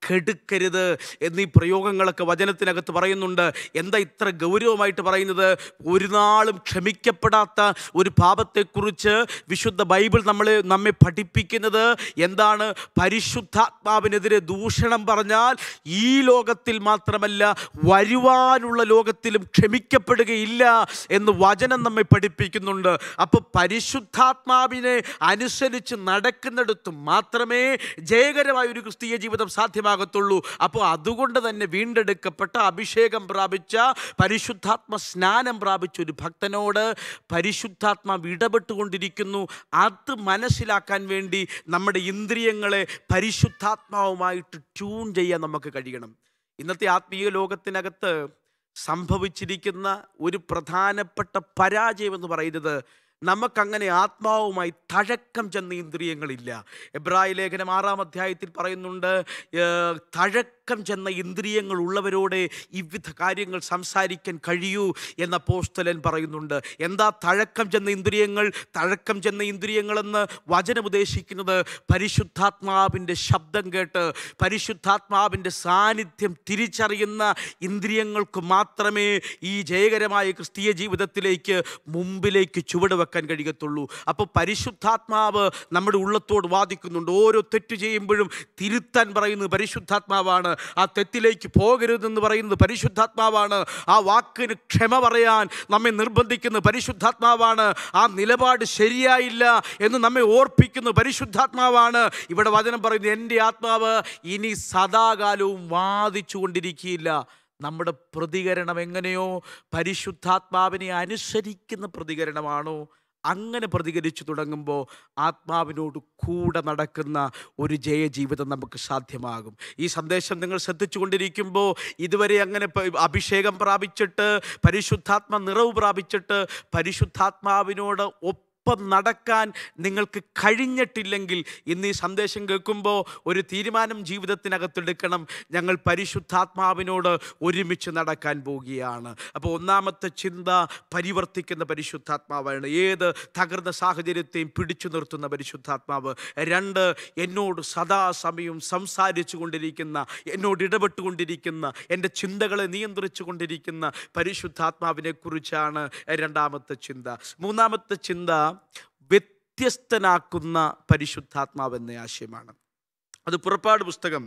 കെടുക്കരുത് എന്നീ പ്രയോഗങ്ങളൊക്കെ വചനത്തിനകത്ത് പറയുന്നുണ്ട് എന്താ ഇത്ര ഗൗരവമായിട്ട് പറയുന്നത് ഒരു നാളും ക്ഷമിക്കപ്പെടാത്ത ഒരു പാപത്തെക്കുറിച്ച് വിശുദ്ധ ബൈബിൾ നമ്മളെ നമ്മെ പഠിപ്പിക്കുന്നത് എന്താണ് പരിശുദ്ധാത്മാവിനെതിരെ ദൂഷണം പറഞ്ഞാൽ ഈ ലോകത്തിൽ മാത്രമല്ല വരുവാനുള്ള ലോകത്തിലും ക്ഷമിക്കപ്പെടുകയില്ല എന്ന് വചനം നമ്മെ പഠിപ്പിക്കുന്നുണ്ട് അപ്പോൾ പരിശുദ്ധാത്മാവിനെ അനുസരിച്ച് നടക്കുന്നിടത്ത് മാത്രമേ ജയകരമായ ഒരു ക്രിസ്തീയ ജീവിതം സാധ്യമാകത്തുള്ളൂ അപ്പോൾ അതുകൊണ്ട് തന്നെ വീണ്ടെടുക്കപ്പെട്ട അഭിഷേകം പ്രാപിച്ച പരിശുദ്ധാത്മ സ്നാനം പ്രാപിച്ച ഒരു ഭക്തനോട് പരിശുദ്ധാത്മാവ് ഇടപെട്ടുകൊണ്ടിരിക്കുന്നു അത് മനസ്സിലാക്കാൻ വേണ്ടി നമ്മുടെ ഇന്ദ്രിയങ്ങളെ പരിശുദ്ധാത്മാവുമായിട്ട് ട്യൂൺ ചെയ്യാൻ നമുക്ക് കഴിയണം ഇന്നത്തെ ആത്മീയ ലോകത്തിനകത്ത് സംഭവിച്ചിരിക്കുന്ന ഒരു പ്രധാനപ്പെട്ട പരാജയം എന്ന് പറയുന്നത് നമുക്കങ്ങനെ ആത്മാവുമായി തഴക്കം ചെന്ന ഇന്ദ്രിയങ്ങളില്ല എബ്രായ ലേഖനം ആറാം അധ്യായത്തിൽ പറയുന്നുണ്ട് ഏർ, തഴക്കം ചെന്ന ഇന്ദ്രിയങ്ങൾ ഉള്ളവരോടെ ഇവിധ കാര്യങ്ങൾ സംസാരിക്കാൻ കഴിയൂ എന്ന പോസ്റ്റലൻ പറയുന്നുണ്ട് എന്താ തഴക്കം ചെന്ന ഇന്ദ്രിയങ്ങൾ തഴക്കം ചെന്ന ഇന്ദ്രിയങ്ങളെന്ന് വചനം ഉദ്ദേശിക്കുന്നത് പരിശുദ്ധാത്മാവിൻ്റെ ശബ്ദം കേട്ട് പരിശുദ്ധാത്മാവിൻ്റെ സാന്നിധ്യം തിരിച്ചറിയുന്ന ഇന്ദ്രിയങ്ങൾക്ക് മാത്രമേ ഈ ജയകരമായ ക്രിസ്തീയ ജീവിതത്തിലേക്ക് മുമ്പിലേക്ക് ചുവട് വെക്കാൻ കഴിയത്തുള്ളൂ അപ്പോൾ പരിശുദ്ധാത്മാവ് നമ്മുടെ ഉള്ളത്തോട് വാദിക്കുന്നുണ്ട് ഓരോ തെറ്റ് ചെയ്യുമ്പോഴും തിരുത്താൻ പറയുന്നത് പരിശുദ്ധാത്മാവാണ് ആ തെറ്റിലേക്ക് പോകരുതെന്ന് പറയുന്നത് പരിശുദ്ധാത്മാവാണ് ആ വാക്കിന് ക്ഷമ പറയാൻ നമ്മെ നിർബന്ധിക്കുന്ന പരിശുദ്ധാത്മാവാണ് ആ നിലപാട് ശരിയായില്ല എന്ന് നമ്മെ ഓർപ്പിക്കുന്ന പരിശുദ്ധാത്മാവാണ് ഇവിടെ വചനം പറയുന്നത് എൻ്റെ ആത്മാവ് ഇനി സദാകാലവും വാദിച്ചു കൊണ്ടിരിക്കുകയില്ല നമ്മുടെ പ്രതികരണം എങ്ങനെയോ പരിശുദ്ധാത്മാവിനെ അനുസരിക്കുന്ന പ്രതികരണമാണോ അങ്ങനെ പ്രതികരിച്ചു തുടങ്ങുമ്പോൾ ആത്മാവിനോട് കൂടെ നടക്കുന്ന ഒരു ജയജീവിതം നമുക്ക് സാധ്യമാകും ഈ സന്ദേശം നിങ്ങൾ ശ്രദ്ധിച്ചു കൊണ്ടിരിക്കുമ്പോൾ ഇതുവരെ അങ്ങനെ പ- അഭിഷേകം പ്രാപിച്ചിട്ട് പരിശുദ്ധാത്മ നിറവ് പ്രാപിച്ചിട്ട് പരിശുദ്ധാത്മാവിനോട് ഒപ്പം നടക്കാൻ നിങ്ങൾക്ക് കഴിഞ്ഞിട്ടില്ലെങ്കിൽ ഇന്ന് ഈ സന്ദേശം കേൾക്കുമ്പോൾ ഒരു തീരുമാനം ജീവിതത്തിനകത്തെടുക്കണം ഞങ്ങൾ പരിശുദ്ധാത്മാവിനോട് ഒരുമിച്ച് നടക്കാൻ പോവുകയാണ് അപ്പോൾ ഒന്നാമത്തെ ചിന്ത പരിവർത്തിക്കുന്ന പരിശുദ്ധാത്മാവാണ് ഏത് തകർന്ന സാഹചര്യത്തെയും പിടിച്ചു നിർത്തുന്ന പരിശുദ്ധാത്മാവ് രണ്ട് എന്നോട് സദാസമയവും സംസാരിച്ചു കൊണ്ടിരിക്കുന്ന എന്നോട് ഇടപെട്ടുകൊണ്ടിരിക്കുന്ന എൻ്റെ ചിന്തകളെ നിയന്ത്രിച്ചു കൊണ്ടിരിക്കുന്ന പരിശുദ്ധാത്മാവിനെ കുറിച്ചാണ് രണ്ടാമത്തെ ചിന്ത മൂന്നാമത്തെ ചിന്ത വ്യത്യസ്തനാക്കുന്ന പരിശുദ്ധാത്മാവ് എന്ന ആശയമാണ് അത് പുറപ്പാട് പുസ്തകം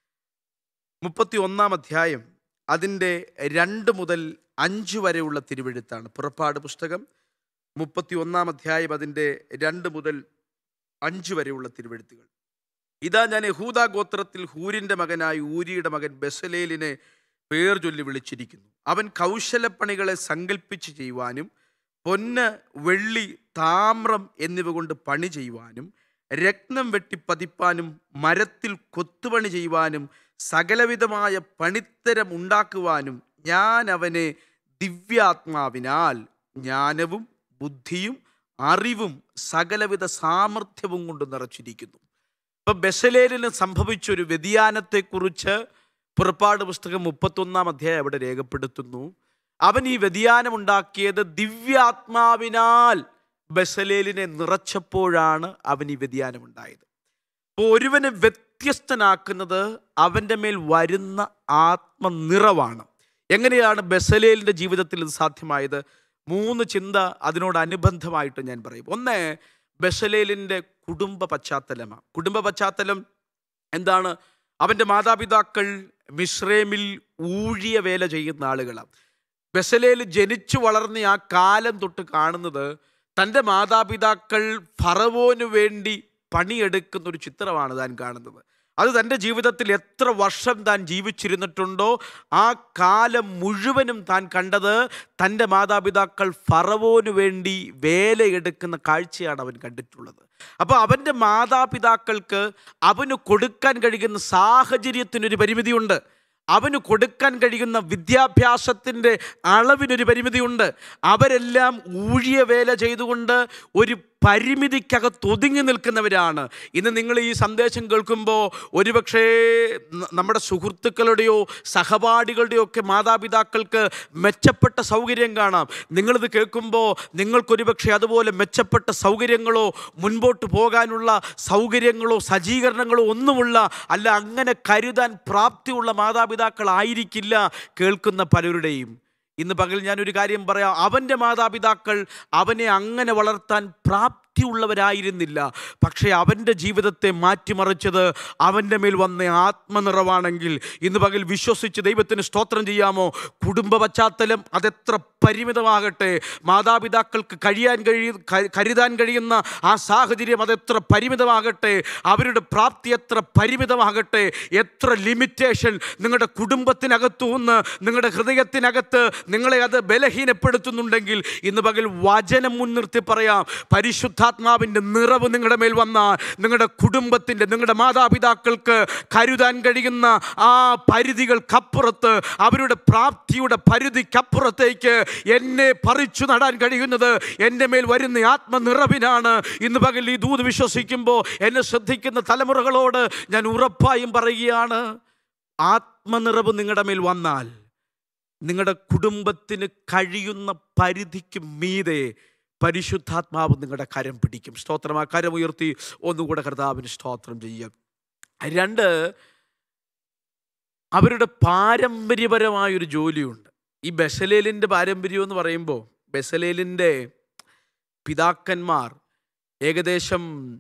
മുപ്പത്തി ഒന്നാം അധ്യായം അതിൻ്റെ രണ്ട് മുതൽ അഞ്ച് വരെയുള്ള തിരുവെഴുത്താണ് പുറപ്പാട് പുസ്തകം മുപ്പത്തി ഒന്നാം അധ്യായം അതിൻ്റെ രണ്ട് മുതൽ അഞ്ച് വരെയുള്ള തിരുവെഴുത്തുകൾ ഇതാ ഞാൻ യഹൂദ ഗോത്രത്തിൽ ഹൂരിൻ്റെ മകനായ ഊരിയുടെ മകൻ ബെസലേലിനെ പേർ ചൊല്ലി വിളിച്ചിരിക്കുന്നു അവൻ കൗശലപ്പണികളെ സങ്കല്പിച്ച് ചെയ്യുവാനും പൊന്ന് വെള്ളി താമ്രം എന്നിവ കൊണ്ട് പണി ചെയ്യുവാനും രത്നം വെട്ടി പതിപ്പാനും മരത്തിൽ കൊത്തുപണി ചെയ്യുവാനും സകലവിധമായ പണിത്തരം ഉണ്ടാക്കുവാനും ഞാൻ അവനെ ദിവ്യാത്മാവിനാൽ ജ്ഞാനവും ബുദ്ധിയും അറിവും സകലവിധ സാമർഥ്യവും കൊണ്ട് നിറച്ചിരിക്കുന്നു ഇപ്പൊ ബെസലേലിന് സംഭവിച്ച ഒരു വ്യതിയാനത്തെക്കുറിച്ച് പുറപ്പാട് പുസ്തകം മുപ്പത്തൊന്നാം അധ്യായം അവിടെ രേഖപ്പെടുത്തുന്നു അവൻ ഈ വ്യതിയാനമുണ്ടാക്കിയത് ദിവ്യാത്മാവിനാൽ ബെസലേലിനെ നിറച്ചപ്പോഴാണ് അവൻ ഈ വ്യതിയാനമുണ്ടായത് അപ്പോൾ ഒരുവനെ വ്യത്യസ്തനാക്കുന്നത് അവൻ്റെ മേൽ വരുന്ന ആത്മനിറവാണ് എങ്ങനെയാണ് ബെസലേലിൻ്റെ ജീവിതത്തിൽ ഇത് സാധ്യമായത് മൂന്ന് ചിന്ത അതിനോട് അനുബന്ധമായിട്ട് ഞാൻ പറയും ഒന്ന് ബെസലേലിൻ്റെ കുടുംബ പശ്ചാത്തലമാണ് കുടുംബ പശ്ചാത്തലം എന്താണ് അവൻ്റെ മാതാപിതാക്കൾ മിശ്രേമിൽ ഊഴിയ വേല ചെയ്യുന്ന ആളുകളാണ് ബെസലേൽ ജനിച്ചു വളർന്ന ആ കാലം തൊട്ട് കാണുന്നത് തൻ്റെ മാതാപിതാക്കൾ ഫറവോന് വേണ്ടി പണിയെടുക്കുന്ന ഒരു ചിത്രമാണ് താൻ കാണുന്നത് അത് തൻ്റെ ജീവിതത്തിൽ എത്ര വർഷം താൻ ജീവിച്ചിരുന്നിട്ടുണ്ടോ ആ കാലം മുഴുവനും താൻ കണ്ടത് തൻ്റെ മാതാപിതാക്കൾ ഫറവോന് വേണ്ടി വേലയെടുക്കുന്ന കാഴ്ചയാണ് അവൻ കണ്ടിട്ടുള്ളത് അപ്പോൾ അവൻ്റെ മാതാപിതാക്കൾക്ക് അവന് കൊടുക്കാൻ കഴിയുന്ന സാഹചര്യത്തിനൊരു പരിമിതിയുണ്ട് അവന് കൊടുക്കാൻ കഴിയുന്ന വിദ്യാഭ്യാസത്തിൻ്റെ അളവിനൊരു പരിമിതിയുണ്ട് അവരെല്ലാം ഊഴിയ വേല ചെയ്തുകൊണ്ട് ഒരു പരിമിതിക്കകത്ത് ഒതുങ്ങി നിൽക്കുന്നവരാണ് ഇന്ന് നിങ്ങൾ ഈ സന്ദേശം കേൾക്കുമ്പോൾ ഒരുപക്ഷേ ന- നമ്മുടെ സുഹൃത്തുക്കളുടെയോ സഹപാഠികളുടെയോ ഒക്കെ മാതാപിതാക്കൾക്ക് മെച്ചപ്പെട്ട സൗകര്യം കാണാം നിങ്ങളിത് കേൾക്കുമ്പോൾ നിങ്ങൾക്കൊരുപക്ഷെ അതുപോലെ മെച്ചപ്പെട്ട സൗകര്യങ്ങളോ മുൻപോട്ട് പോകാനുള്ള സൗകര്യങ്ങളോ സജ്ജീകരണങ്ങളോ ഒന്നുമുള്ള അല്ല അങ്ങനെ കരുതാൻ പ്രാപ്തിയുള്ള മാതാപിതാക്കളായിരിക്കില്ല കേൾക്കുന്ന പലരുടെയും ഇന്ന് പകൽ ഞാനൊരു കാര്യം പറയാം അവൻ്റെ മാതാപിതാക്കൾ അവനെ അങ്ങനെ വളർത്താൻ പ്രാപ്തിയുള്ളവരായിരുന്നില്ല പക്ഷേ അവൻ്റെ ജീവിതത്തെ മാറ്റിമറിച്ചത് അവൻ്റെ മേൽ വന്ന ആത്മനിറവാണെങ്കിൽ ഇന്ന് പകൽ വിശ്വസിച്ച് ദൈവത്തിന് സ്തോത്രം ചെയ്യാമോ കുടുംബ പശ്ചാത്തലം അതെത്ര പരിമിതമാകട്ടെ മാതാപിതാക്കൾക്ക് കഴിയാൻ കഴിയ ക- കരുതാൻ കഴിയുന്ന ആ സാഹചര്യം അതെത്ര പരിമിതമാകട്ടെ അവരുടെ പ്രാപ്തി എത്ര പരിമിതമാകട്ടെ എത്ര ലിമിറ്റേഷൻ നിങ്ങളുടെ കുടുംബത്തിനകത്തു നിന്ന് നിങ്ങളുടെ ഹൃദയത്തിനകത്ത് നിങ്ങളെ അത് ബലഹീനപ്പെടുത്തുന്നുണ്ടെങ്കിൽ ഇന്ന് പകൽ വചനം മുൻനിർത്തി പറയാം പരിശുദ്ധാത്മാവിൻ്റെ നിറവ് നിങ്ങളുടെ മേൽ വന്നാൽ നിങ്ങളുടെ കുടുംബത്തിൻ്റെ നിങ്ങളുടെ മാതാപിതാക്കൾക്ക് കരുതാൻ കഴിയുന്ന ആ പരിധികൾക്കപ്പുറത്ത് അവരുടെ പ്രാപ്തിയുടെ പരിധിക്കപ്പുറത്തേക്ക് എന്നെ പറിച്ചു നടാൻ കഴിയുന്നത് എൻ്റെ മേൽ വരുന്ന ആത്മനിറവിനാണ് ഇന്ന് പകൽ ഈ ദൂത് വിശ്വസിക്കുമ്പോൾ എന്നെ ശ്രദ്ധിക്കുന്ന തലമുറകളോട് ഞാൻ ഉറപ്പായും പറയുകയാണ് ആത്മനിറവ് നിങ്ങളുടെ മേൽ വന്നാൽ നിങ്ങളുടെ കുടുംബത്തിന് കഴിയുന്ന പരിധിക്ക് മീതെ പരിശുദ്ധാത്മാവ് നിങ്ങളുടെ കരം പിടിക്കും സ്തോത്രം ആ കരം ഉയർത്തി ഒന്നുകൂടെ കർത്താവിന് സ്തോത്രം ചെയ്യുക രണ്ട് അവരുടെ പാരമ്പര്യപരമായൊരു ജോലിയുണ്ട് ഈ ബെസലേലിൻ്റെ പാരമ്പര്യം എന്ന് പറയുമ്പോൾ ബെസലേലിൻ്റെ പിതാക്കന്മാർ ഏകദേശം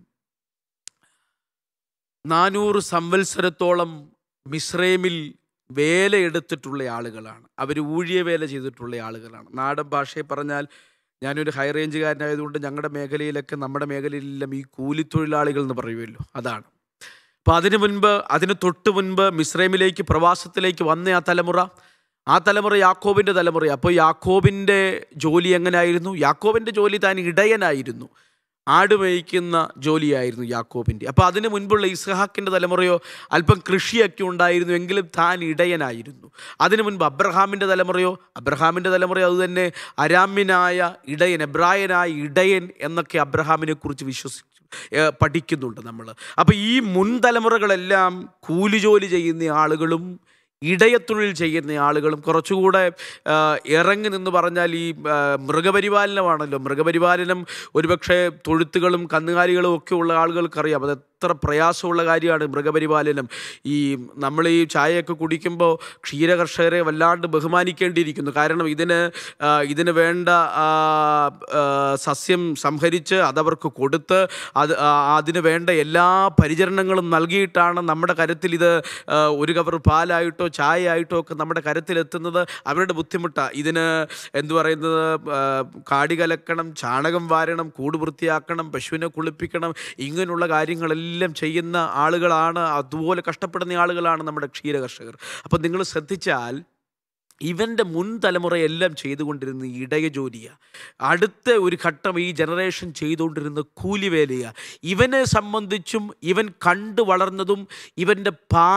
നാനൂറ് സംവത്സരത്തോളം മിസ്രൈമിൽ വേലയെടുത്തിട്ടുള്ള ആളുകളാണ് അവർ ഊഴിയ വേല ചെയ്തിട്ടുള്ള ആളുകളാണ് നാടൻ ഭാഷയിൽ പറഞ്ഞാൽ ഞാനൊരു ഹൈ റേഞ്ചുകാരനായതുകൊണ്ട് ഞങ്ങളുടെ മേഖലയിലൊക്കെ നമ്മുടെ മേഖലയിലെല്ലാം ഈ കൂലിത്തൊഴിലാളികൾ എന്ന് പറയുമല്ലോ അതാണ് അപ്പോൾ അതിനു മുൻപ് അതിന് തൊട്ട് മുൻപ് മിസ്രൈമിലേക്ക് പ്രവാസത്തിലേക്ക് വന്ന ആ തലമുറ ആ തലമുറ യാക്കോബിൻ്റെ തലമുറ അപ്പോൾ യാക്കോബിൻ്റെ ജോലി എങ്ങനെയായിരുന്നു യാക്കോബിൻ്റെ ജോലി താൻ ഇടയനായിരുന്നു ആട് മേയ്ക്കുന്ന ജോലിയായിരുന്നു യാക്കോബിൻ്റെ അപ്പോൾ അതിന് മുൻപുള്ള ഇസ്ഹാക്കിൻ്റെ തലമുറയോ അല്പം കൃഷിയൊക്കെ ഉണ്ടായിരുന്നു എങ്കിലും താൻ ഇടയനായിരുന്നു അതിന് മുൻപ് അബ്രഹാമിൻ്റെ തലമുറയോ അബ്രഹാമിൻ്റെ തലമുറയോ അതുതന്നെ അരാമ്യനായ ഇടയൻ എബ്രായനായ ഇടയൻ എന്നൊക്കെ അബ്രഹാമിനെ കുറിച്ച് വിശ്വസിച്ചു ഏഹ് പഠിക്കുന്നുണ്ട് നമ്മൾ അപ്പോൾ ഈ മുൻ തലമുറകളെല്ലാം കൂലി ജോലി ചെയ്യുന്ന ആളുകളും ഇടയത്തൊഴിൽ ചെയ്യുന്ന ആളുകളും കുറച്ചുകൂടെ ആ, ഇറങ്ങി നിന്ന് പറഞ്ഞാൽ ഈ ആ, മൃഗപരിപാലനമാണല്ലോ മൃഗപരിപാലനം ഒരുപക്ഷെ തൊഴുത്തുകളും കന്നുകാലികളും ഒക്കെ ഉള്ള ആളുകൾക്കറിയാം അത് എത്ര പ്രയാസമുള്ള കാര്യമാണ് മൃഗപരിപാലനം ഈ നമ്മൾ ഈ ചായയൊക്കെ കുടിക്കുമ്പോൾ ക്ഷീരകർഷകരെ വല്ലാണ്ട് ബഹുമാനിക്കേണ്ടിയിരിക്കുന്നു കാരണം ഇതിന് ആ, ഇതിന് വേണ്ട ആ, ആ, സസ്യം സംഹരിച്ച് അതവർക്ക് കൊടുത്ത് അത് ആ, അതിന് വേണ്ട എല്ലാ പരിചരണങ്ങളും നൽകിയിട്ടാണ് നമ്മുടെ കരത്തിൽ ഇത് ആ, ഒരു കവർ പാലായിട്ടോ ചായ ആയിട്ടോ ഒക്കെ നമ്മുടെ കരത്തിലെത്തുന്നത് അവരുടെ ബുദ്ധിമുട്ടാണ് ഇതിന് എന്തു പറയുന്നത് ആ, കാടി കലക്കണം ചാണകം വാരണം കൂട് വൃത്തിയാക്കണം പശുവിനെ കുളിപ്പിക്കണം ഇങ്ങനെയുള്ള കാര്യങ്ങളെല്ലാം ചെയ്യുന്ന ആളുകളാണ് അതുപോലെ കഷ്ടപ്പെടുന്ന ആളുകളാണ് നമ്മുടെ ക്ഷീരകർഷകർ അപ്പം നിങ്ങൾ ശ്രദ്ധിച്ചാൽ ഇവൻ്റെ മുൻ തലമുറയെല്ലാം ചെയ്തുകൊണ്ടിരുന്ന ഇടയ ജോലിയാണ് അടുത്ത ഒരു ഘട്ടം ഈ ജനറേഷൻ ചെയ്തുകൊണ്ടിരുന്ന കൂലിവേലയാണ് ഇവനെ സംബന്ധിച്ചും ഇവൻ കണ്ടു വളർന്നതും ഇവൻ്റെ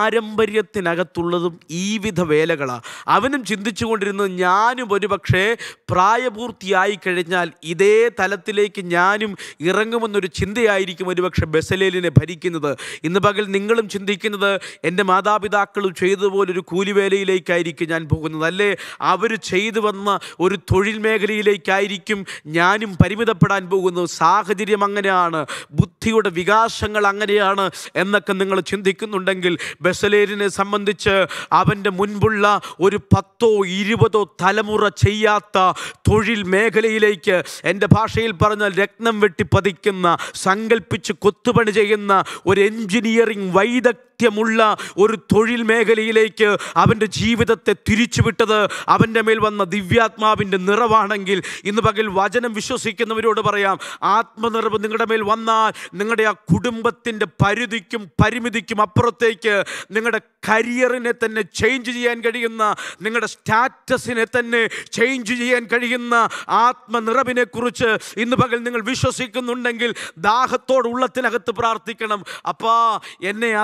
പാരമ്പര്യത്തിനകത്തുള്ളതും ഈ വിധ വേലകളാണ് അവനും ചിന്തിച്ചു കൊണ്ടിരുന്നത് ഞാനും ഒരുപക്ഷെ പ്രായപൂർത്തിയായി കഴിഞ്ഞാൽ ഇതേ തലത്തിലേക്ക് ഞാനും ഇറങ്ങുമെന്നൊരു ചിന്തയായിരിക്കും ഒരുപക്ഷെ ബെസലേലിനെ ഭരിക്കുന്നത് ഇന്ന് പകൽ നിങ്ങളും ചിന്തിക്കുന്നത് എൻ്റെ മാതാപിതാക്കളും ചെയ്തതുപോലൊരു കൂലിവേലയിലേക്കായിരിക്കും ഞാൻ പോകുന്നത് അല്ലേ അവർ ചെയ്തു വന്ന ഒരു തൊഴിൽ മേഖലയിലേക്കായിരിക്കും ഞാനും പരിമിതപ്പെടാൻ പോകുന്നത് സാഹചര്യം അങ്ങനെയാണ് ബുദ്ധിയുടെ വികാസങ്ങൾ അങ്ങനെയാണ് എന്നൊക്കെ നിങ്ങൾ ചിന്തിക്കുന്നുണ്ടെങ്കിൽ ബസലേരിനെ സംബന്ധിച്ച് അവൻ്റെ മുൻപുള്ള ഒരു പത്തോ ഇരുപതോ തലമുറ ചെയ്യാത്ത തൊഴിൽ മേഖലയിലേക്ക് എൻ്റെ ഭാഷയിൽ പറഞ്ഞാൽ രത്നം വെട്ടി പതിക്കുന്ന സങ്കല്പിച്ച് കൊത്തുപണി ചെയ്യുന്ന ഒരു എൻജിനീയറിംഗ് വൈദഗ്ധ്യമുള്ള ഒരു തൊഴിൽ മേഖലയിലേക്ക് അവൻ്റെ ജീവിതത്തെ തിരിച്ചുവിട്ടത് അവൻ്റെ മേൽ വന്ന ദിവ്യാത്മാവിൻ്റെ നിറവാണെങ്കിൽ ഇന്ന് പകൽ വചനം വിശ്വസിക്കുന്നവരോട് പറയാം ആത്മനിറവ് നിങ്ങളുടെ മേൽ വന്നാൽ നിങ്ങളുടെ ആ കുടുംബത്തിൻ്റെ പരിധിക്കും പരിമിതിക്കും അപ്പുറത്തേക്ക് നിങ്ങളുടെ കരിയറിനെ തന്നെ ചേഞ്ച് ചെയ്യാൻ കഴിയുന്ന നിങ്ങളുടെ സ്റ്റാറ്റസിനെ തന്നെ ചേഞ്ച് ചെയ്യാൻ കഴിയുന്ന ആത്മനിറവിനെ കുറിച്ച് ഇന്ന് പകൽ നിങ്ങൾ വിശ്വസിക്കുന്നുണ്ടെങ്കിൽ ദാഹത്തോട് ഉള്ളത്തിനകത്ത് പ്രാർത്ഥിക്കണം അപ്പാ എന്നെ അതേ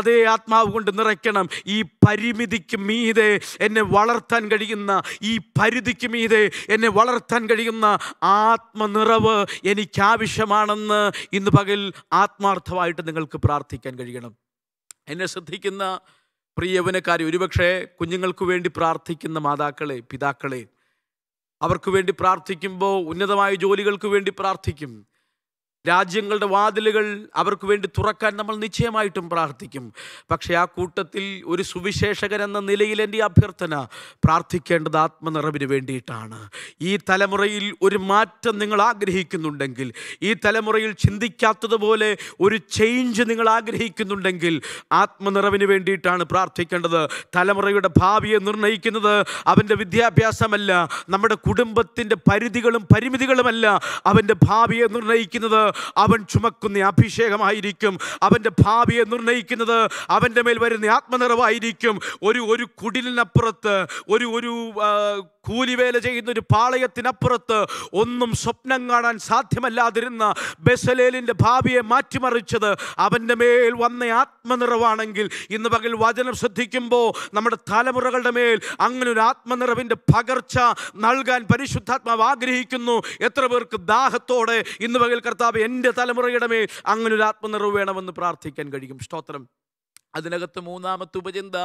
ആത്മാവ് കൊണ്ട് നിറയ്ക്കണം ഈ പരിമിതിക്ക് മീതെ എന്നെ വളർത്താൻ കഴിയുന്ന ഈ പരിധിക്ക് മീതെ എന്നെ വളർത്താൻ കഴിയുന്ന ആത്മനിറവ് എനിക്ക് ആവശ്യമാണെന്ന് ഇന്ന് പകൽ ആത്മാർത്ഥമായിട്ട് നിങ്ങൾക്ക് പ്രാർത്ഥിക്കാൻ കഴിയണം എന്നെ ശ്രദ്ധിക്കുന്ന പ്രിയവനക്കാരെ ഒരുപക്ഷെ കുഞ്ഞുങ്ങൾക്ക് വേണ്ടി പ്രാർത്ഥിക്കുന്ന മാതാക്കളെ പിതാക്കളെ അവർക്ക് വേണ്ടി പ്രാർത്ഥിക്കുമ്പോൾ ഉന്നതമായ ജോലികൾക്ക് വേണ്ടി പ്രാർത്ഥിക്കും രാജ്യങ്ങളുടെ വാതിലുകൾ അവർക്ക് വേണ്ടി തുറക്കാൻ നമ്മൾ നിശ്ചയമായിട്ടും പ്രാർത്ഥിക്കും പക്ഷേ ആ കൂട്ടത്തിൽ ഒരു സുവിശേഷകൻ എന്ന നിലയിൽ എൻ്റെ അഭ്യർത്ഥന പ്രാർത്ഥിക്കേണ്ടത് ആത്മനിറവിന് വേണ്ടിയിട്ടാണ് ഈ തലമുറയിൽ ഒരു മാറ്റം നിങ്ങൾ ആഗ്രഹിക്കുന്നുണ്ടെങ്കിൽ ഈ തലമുറയിൽ ചിന്തിക്കാത്തതുപോലെ ഒരു ചേഞ്ച് നിങ്ങൾ ആഗ്രഹിക്കുന്നുണ്ടെങ്കിൽ ആത്മനിറവിന് വേണ്ടിയിട്ടാണ് പ്രാർത്ഥിക്കേണ്ടത് തലമുറയുടെ ഭാവിയെ നിർണ്ണയിക്കുന്നത് അവൻ്റെ വിദ്യാഭ്യാസമല്ല നമ്മുടെ കുടുംബത്തിൻ്റെ പരിധികളും പരിമിതികളുമല്ല അവൻ്റെ ഭാവിയെ നിർണ്ണയിക്കുന്നത് അവൻ ചുമക്കുന്ന അഭിഷേകമായിരിക്കും അവൻ്റെ ഭാവിയെ നിർണ്ണയിക്കുന്നത് അവൻ്റെ മേൽ വരുന്ന ആത്മനിറവായിരിക്കും ഒരു ഒരു കുടിലിനപ്പുറത്ത് ഒരു ഒരു ആ, കൂലിവേല ചെയ്യുന്ന ഒരു പാളയത്തിനപ്പുറത്ത് ഒന്നും സ്വപ്നം കാണാൻ സാധ്യമല്ലാതിരുന്ന ബെസലേലിൻ്റെ ഭാവിയെ മാറ്റിമറിച്ചത് അവൻ്റെ മേൽ വന്ന ആത്മനിറവാണെങ്കിൽ ഇന്ന് പകൽ വചനം ശ്രദ്ധിക്കുമ്പോൾ നമ്മുടെ തലമുറകളുടെ മേൽ അങ്ങനെ ഒരു ആത്മനിറവിൻ്റെ പകർച്ച നൽകാൻ പരിശുദ്ധാത്മാവ് ആഗ്രഹിക്കുന്നു എത്ര പേർക്ക് ദാഹത്തോടെ ഇന്ന് പകൽ കർത്താവ് എൻ്റെ തലമുറയുടെ മേൽ അങ്ങനെ ഒരു ആത്മനിറവ് വേണമെന്ന് പ്രാർത്ഥിക്കാൻ കഴിയും സ്തോത്രം അതിനകത്ത് മൂന്നാമത്തെ ഉപചിന്ത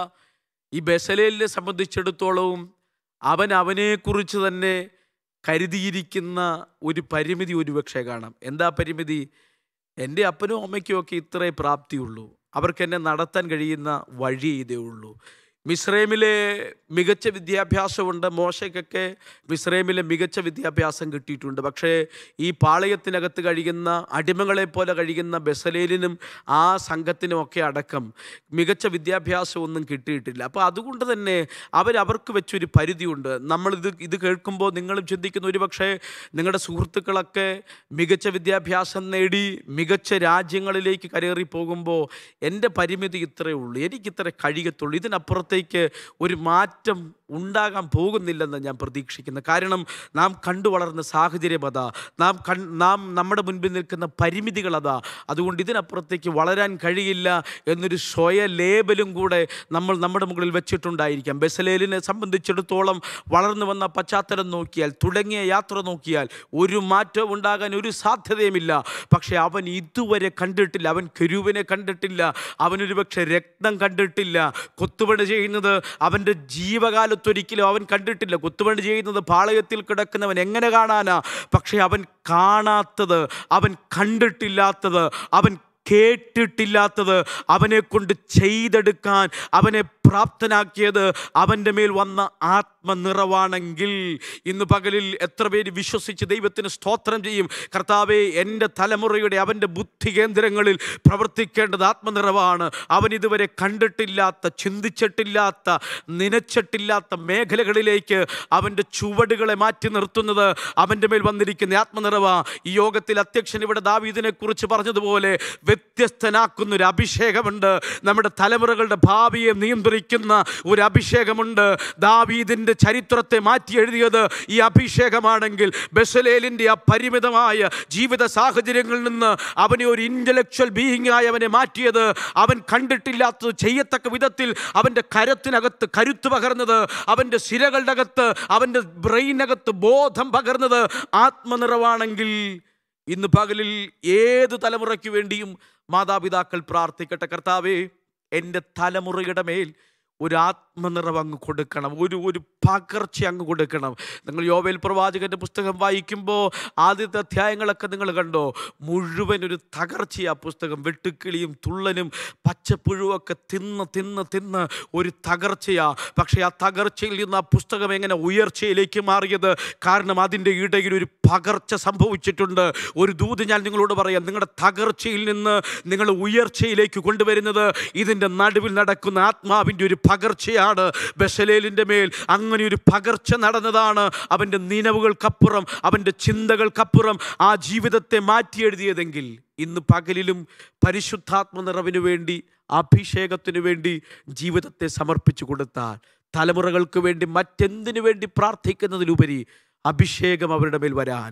ഈ ബെസലേലിനെ സംബന്ധിച്ചിടത്തോളവും അവൻ അവനെക്കുറിച്ച് തന്നെ കരുതിയിരിക്കുന്ന ഒരു പരിമിതി ഒരുപക്ഷെ കാണാം എന്താ പരിമിതി എൻ്റെ അപ്പനും അമ്മയ്ക്കും ഒക്കെ ഇത്രേ പ്രാപ്തിയുള്ളൂ അവർക്ക് എന്നെ നടത്താൻ കഴിയുന്ന വഴി ഇതേ ഉള്ളൂ മിസ്രൈമിലെ മികച്ച വിദ്യാഭ്യാസമുണ്ട് മോശയ്ക്കൊക്കെ മിസ്രൈമിലെ മികച്ച വിദ്യാഭ്യാസം കിട്ടിയിട്ടുണ്ട് പക്ഷേ ഈ പാളയത്തിനകത്ത് കഴിയുന്ന അടിമകളെ പോലെ കഴിയുന്ന ബെസലേലിനും ആ സംഘത്തിനും ഒക്കെ അടക്കം മികച്ച വിദ്യാഭ്യാസം ഒന്നും കിട്ടിയിട്ടില്ല അപ്പോൾ അതുകൊണ്ട് തന്നെ അവരവർക്ക് വെച്ചൊരു പരിധിയുണ്ട് നമ്മളിത് ഇത് കേൾക്കുമ്പോൾ നിങ്ങളും ചിന്തിക്കുന്ന ഒരു പക്ഷേ നിങ്ങളുടെ സുഹൃത്തുക്കളൊക്കെ മികച്ച വിദ്യാഭ്യാസം നേടി മികച്ച രാജ്യങ്ങളിലേക്ക് കരേറി പോകുമ്പോൾ എൻ്റെ പരിമിതി ഇത്രയേ ഉള്ളൂ എനിക്കിത്ര കഴിയത്തുള്ളൂ ഇതിനപ്പുറത്തേക്ക് ഒരു മാറ്റം ഉണ്ടാകാൻ പോകുന്നില്ലെന്ന് ഞാൻ പ്രതീക്ഷിക്കുന്നു കാരണം നാം കണ്ടു വളർന്ന സാഹചര്യം അതാ നാം കൺ നാം നമ്മുടെ മുൻപിൽ നിൽക്കുന്ന പരിമിതികൾ അതാ അതുകൊണ്ട് ഇതിനപ്പുറത്തേക്ക് വളരാൻ കഴിയില്ല എന്നൊരു സ്വയ ലേബലും കൂടെ നമ്മൾ നമ്മുടെ മുകളിൽ വെച്ചിട്ടുണ്ടായിരിക്കാം ബെസലേലിനെ സംബന്ധിച്ചിടത്തോളം വളർന്നു വന്ന പശ്ചാത്തലം നോക്കിയാൽ തുടങ്ങിയ യാത്ര നോക്കിയാൽ ഒരു മാറ്റവും ഉണ്ടാകാൻ ഒരു സാധ്യതയുമില്ല പക്ഷേ അവൻ ഇതുവരെ കണ്ടിട്ടില്ല അവൻ കെരുവിനെ കണ്ടിട്ടില്ല അവനൊരു പക്ഷേ രക്തം കണ്ടിട്ടില്ല കൊത്തുപണി ചെയ്യുന്നത് അവൻ്റെ ജീവകാലത്തൊരിക്കലും അവൻ കണ്ടിട്ടില്ല കൊത്തുപണി ചെയ്യുന്നത് പാളയത്തിൽ കിടക്കുന്നവൻ എങ്ങനെ കാണാനാ പക്ഷേ അവൻ കാണാത്തത് അവൻ കണ്ടിട്ടില്ലാത്തത് അവൻ കേട്ടിട്ടില്ലാത്തത് അവനെ കൊണ്ട് ചെയ്തെടുക്കാൻ അവനെ പ്രാപ്തനാക്കിയത് അവൻ്റെ മേൽ വന്ന ആത്മനിറവാണെങ്കിൽ ഇന്ന് പകലിൽ എത്ര പേര് വിശ്വസിച്ച് ദൈവത്തിന് സ്തോത്രം ചെയ്യും കർത്താവെ എൻ്റെ തലമുറയുടെ അവൻ്റെ ബുദ്ധി കേന്ദ്രങ്ങളിൽ പ്രവർത്തിക്കേണ്ടത് ആത്മനിറവാണ് അവൻ ഇതുവരെ കണ്ടിട്ടില്ലാത്ത ചിന്തിച്ചിട്ടില്ലാത്ത നനച്ചിട്ടില്ലാത്ത മേഖലകളിലേക്ക് അവൻ്റെ ചുവടുകളെ മാറ്റി നിർത്തുന്നത് അവൻ്റെ മേൽ വന്നിരിക്കുന്ന ആത്മനിറവ ഈ യോഗത്തിൽ അധ്യക്ഷൻ ഇവിടെ ദാവീദിനെ കുറിച്ച് പറഞ്ഞതുപോലെ വ്യത്യസ്തനാക്കുന്ന ഒരു അഭിഷേകമുണ്ട് നമ്മുടെ തലമുറകളുടെ ഭാവിയെ നിയന്ത്രിക്കുന്ന ഒരു അഭിഷേകമുണ്ട് ദാവീദിൻ്റെ ചരിത്രത്തെ മാറ്റി എഴുതിയത് ഈ അഭിഷേകമാണെങ്കിൽ ബെസലേലിൻ്റെ ആ പരിമിതമായ ജീവിത സാഹചര്യങ്ങളിൽ നിന്ന് അവനെ ഒരു ഇൻ്റലക്ച്വൽ ബീയിങ് ആയി അവനെ മാറ്റിയത് അവൻ കണ്ടിട്ടില്ലാത്തത് ചെയ്യത്തക്ക വിധത്തിൽ അവൻ്റെ കരത്തിനകത്ത് കരുത്ത് പകർന്നത് അവൻ്റെ സിരകളുടെ അകത്ത് അവൻ്റെ ബ്രെയിനകത്ത് ബോധം പകർന്നത് ആത്മനിറവാണെങ്കിൽ ഇന്ന് പകലിൽ ഏത് തലമുറയ്ക്ക് വേണ്ടിയും മാതാപിതാക്കൾ പ്രാർത്ഥിക്കട്ടെ കർത്താവേ എൻ്റെ തലമുറയുടെ മേൽ ഒരു ആത്മനിറവ് അങ്ങ് കൊടുക്കണം ഒരു ഒരു പകർച്ച അങ്ങ് കൊടുക്കണം നിങ്ങൾ യോവേൽ പ്രവാചകൻ്റെ പുസ്തകം വായിക്കുമ്പോൾ ആദ്യത്തെ അധ്യായങ്ങളൊക്കെ നിങ്ങൾ കണ്ടോ മുഴുവൻ ഒരു തകർച്ചയാ പുസ്തകം വെട്ടുക്കിളിയും തുള്ളനും പച്ചപ്പുഴുവൊക്കെ തിന്ന് തിന്ന് തിന്ന് ഒരു തകർച്ചയാ പക്ഷേ ആ തകർച്ചയിൽ നിന്ന് ആ പുസ്തകം എങ്ങനെ ഉയർച്ചയിലേക്ക് മാറിയത് കാരണം അതിൻ്റെ ഇടയിൽ ഒരു പകർച്ച സംഭവിച്ചിട്ടുണ്ട് ഒരു ദൂത് ഞാൻ നിങ്ങളോട് പറയാം നിങ്ങളുടെ തകർച്ചയിൽ നിന്ന് നിങ്ങൾ ഉയർച്ചയിലേക്ക് കൊണ്ടുവരുന്നത് ഇതിൻ്റെ നടുവിൽ നടക്കുന്ന ആത്മാവിൻ്റെ ഒരു പകർച്ചയാണ് ബെസലേലിൻ്റെ മേൽ അങ്ങനെ ഒരു പകർച്ച നടന്നതാണ് അവൻ്റെ നിലവുകൾക്കപ്പുറം അവൻ്റെ ചിന്തകൾക്കപ്പുറം ആ ജീവിതത്തെ മാറ്റി എഴുതിയതെങ്കിൽ ഇന്ന് പകലിലും പരിശുദ്ധാത്മ നിറവിനു വേണ്ടി അഭിഷേകത്തിനു വേണ്ടി ജീവിതത്തെ സമർപ്പിച്ചു കൊടുത്താൽ തലമുറകൾക്ക് വേണ്ടി മറ്റെന്തിനു വേണ്ടി പ്രാർത്ഥിക്കുന്നതിലുപരി അഭിഷേകം അവരുടെ മേൽ വരാൻ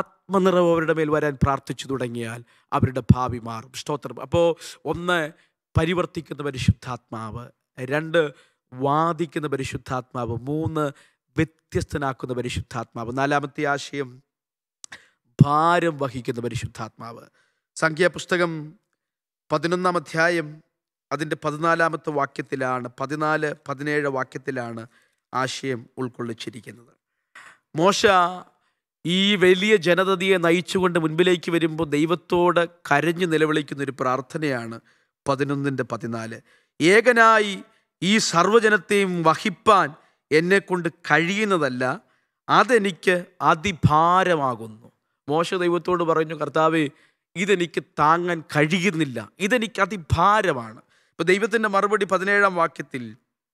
ആത്മനിറവ് അവരുടെ മേൽ വരാൻ പ്രാർത്ഥിച്ചു തുടങ്ങിയാൽ അവരുടെ ഭാവി മാറും സ്തോത്രം അപ്പോൾ ഒന്ന് പരിവർത്തിക്കുന്ന പരിശുദ്ധാത്മാവ് രണ്ട് വാദിക്കുന്ന പരിശുദ്ധാത്മാവ് മൂന്ന് വ്യത്യസ്തനാക്കുന്ന പരിശുദ്ധാത്മാവ് നാലാമത്തെ ആശയം ഭാരം വഹിക്കുന്ന പരിശുദ്ധാത്മാവ് സംഖ്യാപുസ്തകം പതിനൊന്നാം അധ്യായം അതിൻ്റെ പതിനാലാമത്തെ വാക്യത്തിലാണ് പതിനാല് പതിനേഴ് വാക്യത്തിലാണ് ആശയം ഉൾക്കൊള്ളിച്ചിരിക്കുന്നത് മോശ ഈ വലിയ ജനതയെ നയിച്ചുകൊണ്ട് മുൻപിലേക്ക് വരുമ്പോൾ ദൈവത്തോട് കരഞ്ഞു നിലവിളിക്കുന്ന ഒരു പ്രാർത്ഥനയാണ് പതിനൊന്നിൻ്റെ പതിനാല് ഏകനായി ഈ സർവ്വജനത്തെയും വഹിപ്പാൻ എന്നെ കൊണ്ട് കഴിയുന്നതല്ല അതെനിക്ക് അതിഭാരമാകുന്നു മോശ ദൈവത്തോട് പറഞ്ഞു കർത്താവേ ഇതെനിക്ക് താങ്ങാൻ കഴിയുന്നില്ല ഇതെനിക്ക് അതിഭാരമാണ് ഇപ്പം ദൈവത്തിൻ്റെ മറുപടി പതിനേഴാം വാക്യത്തിൽ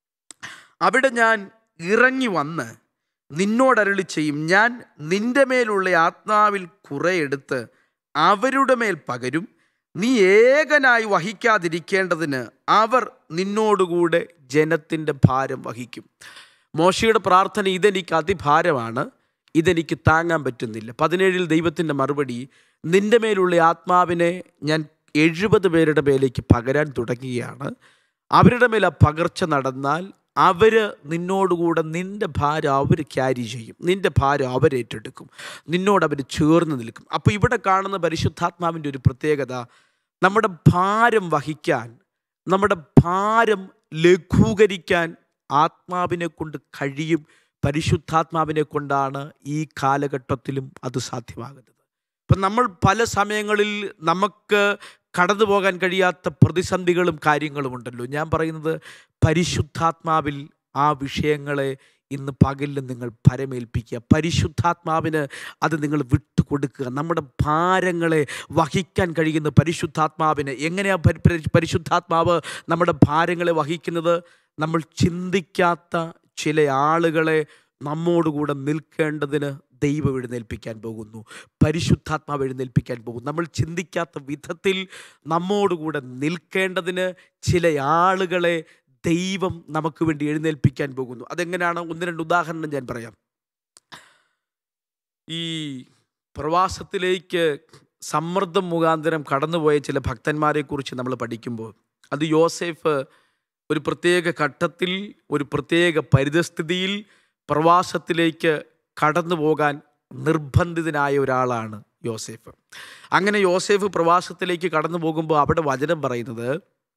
അവിടെ ഞാൻ ഇറങ്ങി വന്ന് നിന്നോടരളി ചെയ്യും ഞാൻ നിന്റെ മേലുള്ള ആത്മാവിൽ കുറെ എടുത്ത് അവരുടെ മേൽ പകരും നീ ഏകനായി വഹിക്കാതിരിക്കേണ്ടതിന് അവർ നിന്നോടുകൂടെ ജനത്തിൻ്റെ ഭാരം വഹിക്കും മോശയുടെ പ്രാർത്ഥന ഇതെനിക്ക് അതിഭാരമാണ് ഇതെനിക്ക് താങ്ങാൻ പറ്റുന്നില്ല പതിനേഴിൽ ദൈവത്തിൻ്റെ മറുപടി നിന്റെ മേലുള്ള ആത്മാവിനെ ഞാൻ എഴുപത് പേരുടെ മേലേക്ക് പകരാൻ തുടങ്ങുകയാണ് അവരുടെ മേൽ ആ പകർച്ച നടന്നാൽ അവർ നിന്നോടുകൂടെ നിൻ്റെ ഭാരം അവർ ക്യാരി ചെയ്യും നിൻ്റെ ഭാരം അവരേറ്റെടുക്കും നിന്നോട് അവർ ചേർന്ന് നിൽക്കും അപ്പോൾ ഇവിടെ കാണുന്ന പരിശുദ്ധാത്മാവിൻ്റെ ഒരു പ്രത്യേകത നമ്മുടെ ഭാരം വഹിക്കാൻ നമ്മുടെ ഭാരം ലഘൂകരിക്കാൻ ആത്മാവിനെ കൊണ്ട് കഴിയും പരിശുദ്ധാത്മാവിനെ കൊണ്ടാണ് ഈ കാലഘട്ടത്തിലും അത് സാധ്യമാകുന്നത് ഇപ്പം നമ്മൾ പല സമയങ്ങളിൽ നമുക്ക് കടന്നു പോകാൻ കഴിയാത്ത പ്രതിസന്ധികളും കാര്യങ്ങളും ഉണ്ടല്ലോ ഞാൻ പറയുന്നത് പരിശുദ്ധാത്മാവിൽ ആ വിഷയങ്ങളെ ഇന്ന് പകലിൽ നിങ്ങൾ പരമേൽപ്പിക്കുക പരിശുദ്ധാത്മാവിന് അത് നിങ്ങൾ വിട്ടുകൊടുക്കുക നമ്മുടെ ഭാരങ്ങളെ വഹിക്കാൻ കഴിയുന്ന പരിശുദ്ധാത്മാവിന് എങ്ങനെയാണ് പരി- പരി- പരിശുദ്ധാത്മാവ് നമ്മുടെ ഭാരങ്ങളെ വഹിക്കുന്നത് നമ്മൾ ചിന്തിക്കാത്ത ചില ആളുകളെ നമ്മോടുകൂടെ നിൽക്കേണ്ടതിന് ദൈവം എഴുന്നേൽപ്പിക്കാൻ പോകുന്നു പരിശുദ്ധാത്മാവ് എഴുന്നേൽപ്പിക്കാൻ പോകും നമ്മൾ ചിന്തിക്കാത്ത വിധത്തിൽ നമ്മോടുകൂടെ നിൽക്കേണ്ടതിന് ചില ആളുകളെ ദൈവം നമുക്ക് വേണ്ടി എഴുന്നേൽപ്പിക്കാൻ പോകുന്നു അതെങ്ങനെയാണ് ഒന്ന് രണ്ട് ഉദാഹരണം ഞാൻ പറയാം ഈ പ്രവാസത്തിലേക്ക് സമ്മർദ്ദം മുഖാന്തരം കടന്നുപോയ ചില ഭക്തന്മാരെക്കുറിച്ച് നമ്മൾ പഠിക്കുമ്പോൾ അത് യോസേഫ് ഒരു പ്രത്യേക ഘട്ടത്തിൽ ഒരു പ്രത്യേക പരിതസ്ഥിതിയിൽ പ്രവാസത്തിലേക്ക് കടന്നു പോകാൻ നിർബന്ധിതനായ ഒരാളാണ് യോസേഫ് അങ്ങനെ യോസേഫ് പ്രവാസത്തിലേക്ക് കടന്നു പോകുമ്പോൾ അവിടെ വചനം പറയുന്നത്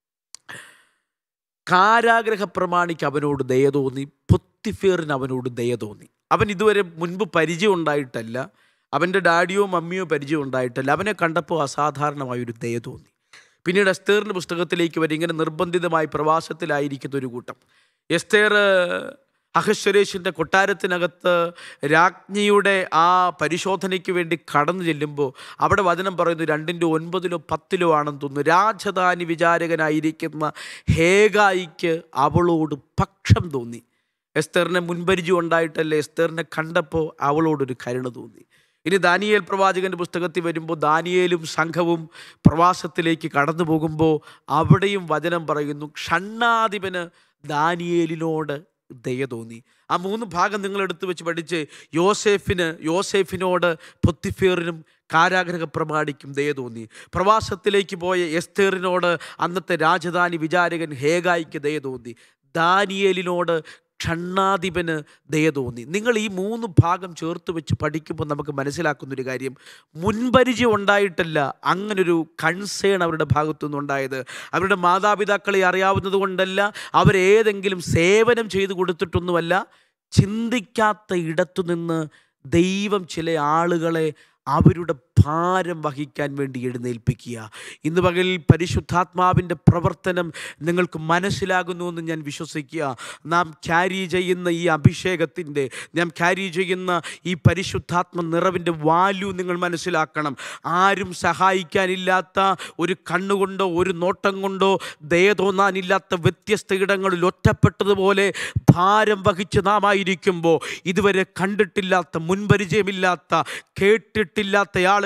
കാരാഗ്രഹ പ്രമാണിക്ക് അവനോട് ദയ തോന്നി പൊത്തിഫേറിന് അവനോട് ദയ തോന്നി അവൻ ഇതുവരെ മുൻപ് പരിചയം ഉണ്ടായിട്ടല്ല അവൻ്റെ ഡാഡിയോ മമ്മിയോ പരിചയം ഉണ്ടായിട്ടല്ല അവനെ കണ്ടപ്പോൾ അസാധാരണമായൊരു ദയ തോന്നി പിന്നീട് എസ്തേറിൻ്റെ പുസ്തകത്തിലേക്ക് വരും ഇങ്ങനെ നിർബന്ധിതമായി പ്രവാസത്തിലായിരിക്കുന്ന ഒരു കൂട്ടം എസ്തേർ അഹശ്വരേഷിൻ്റെ കൊട്ടാരത്തിനകത്ത് രാജ്ഞിയുടെ ആ പരിശോധനയ്ക്ക് വേണ്ടി കടന്നു ചെല്ലുമ്പോൾ അവിടെ വചനം പറയുന്നു രണ്ടിൻ്റെ ഒൻപതിലോ പത്തിലോ ആണെന്ന് തോന്നുന്നു രാജധാനി വിചാരകനായിരിക്കുന്ന ഹേഗായിക്ക് അവളോട് പക്ഷം തോന്നി എസ്തറിനെ മുൻപരിചയം ഉണ്ടായിട്ടല്ലേ എസ്തറിനെ കണ്ടപ്പോൾ അവളോടൊരു കരുണ തോന്നി ഇനി ദാനിയേൽ പ്രവാചകന്റെ പുസ്തകത്തിൽ വരുമ്പോൾ ദാനിയേലും സംഘവും പ്രവാസത്തിലേക്ക് കടന്നു പോകുമ്പോൾ അവിടെയും വചനം പറയുന്നു ഷണ്ണാധിപന് ദാനിയേലിനോട് ദയ തോന്നി ആ മൂന്ന് ഭാഗം നിങ്ങൾ എടുത്തു വെച്ച് പഠിച്ച് യോസേഫിന് യോസേഫിനോട് പൊത്തിഫേറിനും കാരാഗ്രഹ പ്രമാണിക്കും ദയ തോന്നി പ്രവാസത്തിലേക്ക് പോയ എസ്തേറിനോട് അന്നത്തെ രാജധാനി വിചാരകൻ ഹേഗായിക്ക് ദയ തോന്നി ദാനിയേലിനോട് ക്ഷണ്ണാധിപന് ദയ തോന്നി നിങ്ങൾ ഈ മൂന്ന് ഭാഗം ചേർത്ത് വെച്ച് പഠിക്കുമ്പോൾ നമുക്ക് മനസ്സിലാക്കുന്നൊരു കാര്യം മുൻപരിചയം ഉണ്ടായിട്ടല്ല അങ്ങനൊരു കൺസേൺ അവരുടെ ഭാഗത്തു നിന്നുണ്ടായത് അവരുടെ മാതാപിതാക്കളെ അറിയാവുന്നത് കൊണ്ടല്ല അവരേതെങ്കിലും സേവനം ചെയ്തു കൊടുത്തിട്ടൊന്നുമല്ല ചിന്തിക്കാത്ത ഇടത്തു നിന്ന് ദൈവം ചില ആളുകളെ അവരുടെ ഭാരം വഹിക്കാൻ വേണ്ടി എഴുന്നേൽപ്പിക്കുക ഇന്ന് പകൽ പരിശുദ്ധാത്മാവിൻ്റെ പ്രവർത്തനം നിങ്ങൾക്ക് മനസ്സിലാകുന്നുവെന്ന് ഞാൻ വിശ്വസിക്കുക നാം ക്യാരി ചെയ്യുന്ന ഈ അഭിഷേകത്തിൻ്റെ നാം ക്യാരി ചെയ്യുന്ന ഈ പരിശുദ്ധാത്മ നിറവിൻ്റെ വാല്യൂ നിങ്ങൾ മനസ്സിലാക്കണം ആരും സഹായിക്കാനില്ലാത്ത ഒരു കണ്ണുകൊണ്ടോ ഒരു നോട്ടം കൊണ്ടോ ദയ തോന്നാനില്ലാത്ത വ്യത്യസ്ത ഇടങ്ങളിൽ ഒറ്റപ്പെട്ടതുപോലെ ഭാരം വഹിച്ച് നാം ആയിരിക്കുമ്പോൾ ഇതുവരെ കണ്ടിട്ടില്ലാത്ത മുൻപരിചയമില്ലാത്ത കേട്ടിട്ടില്ലാത്ത ആളുകൾ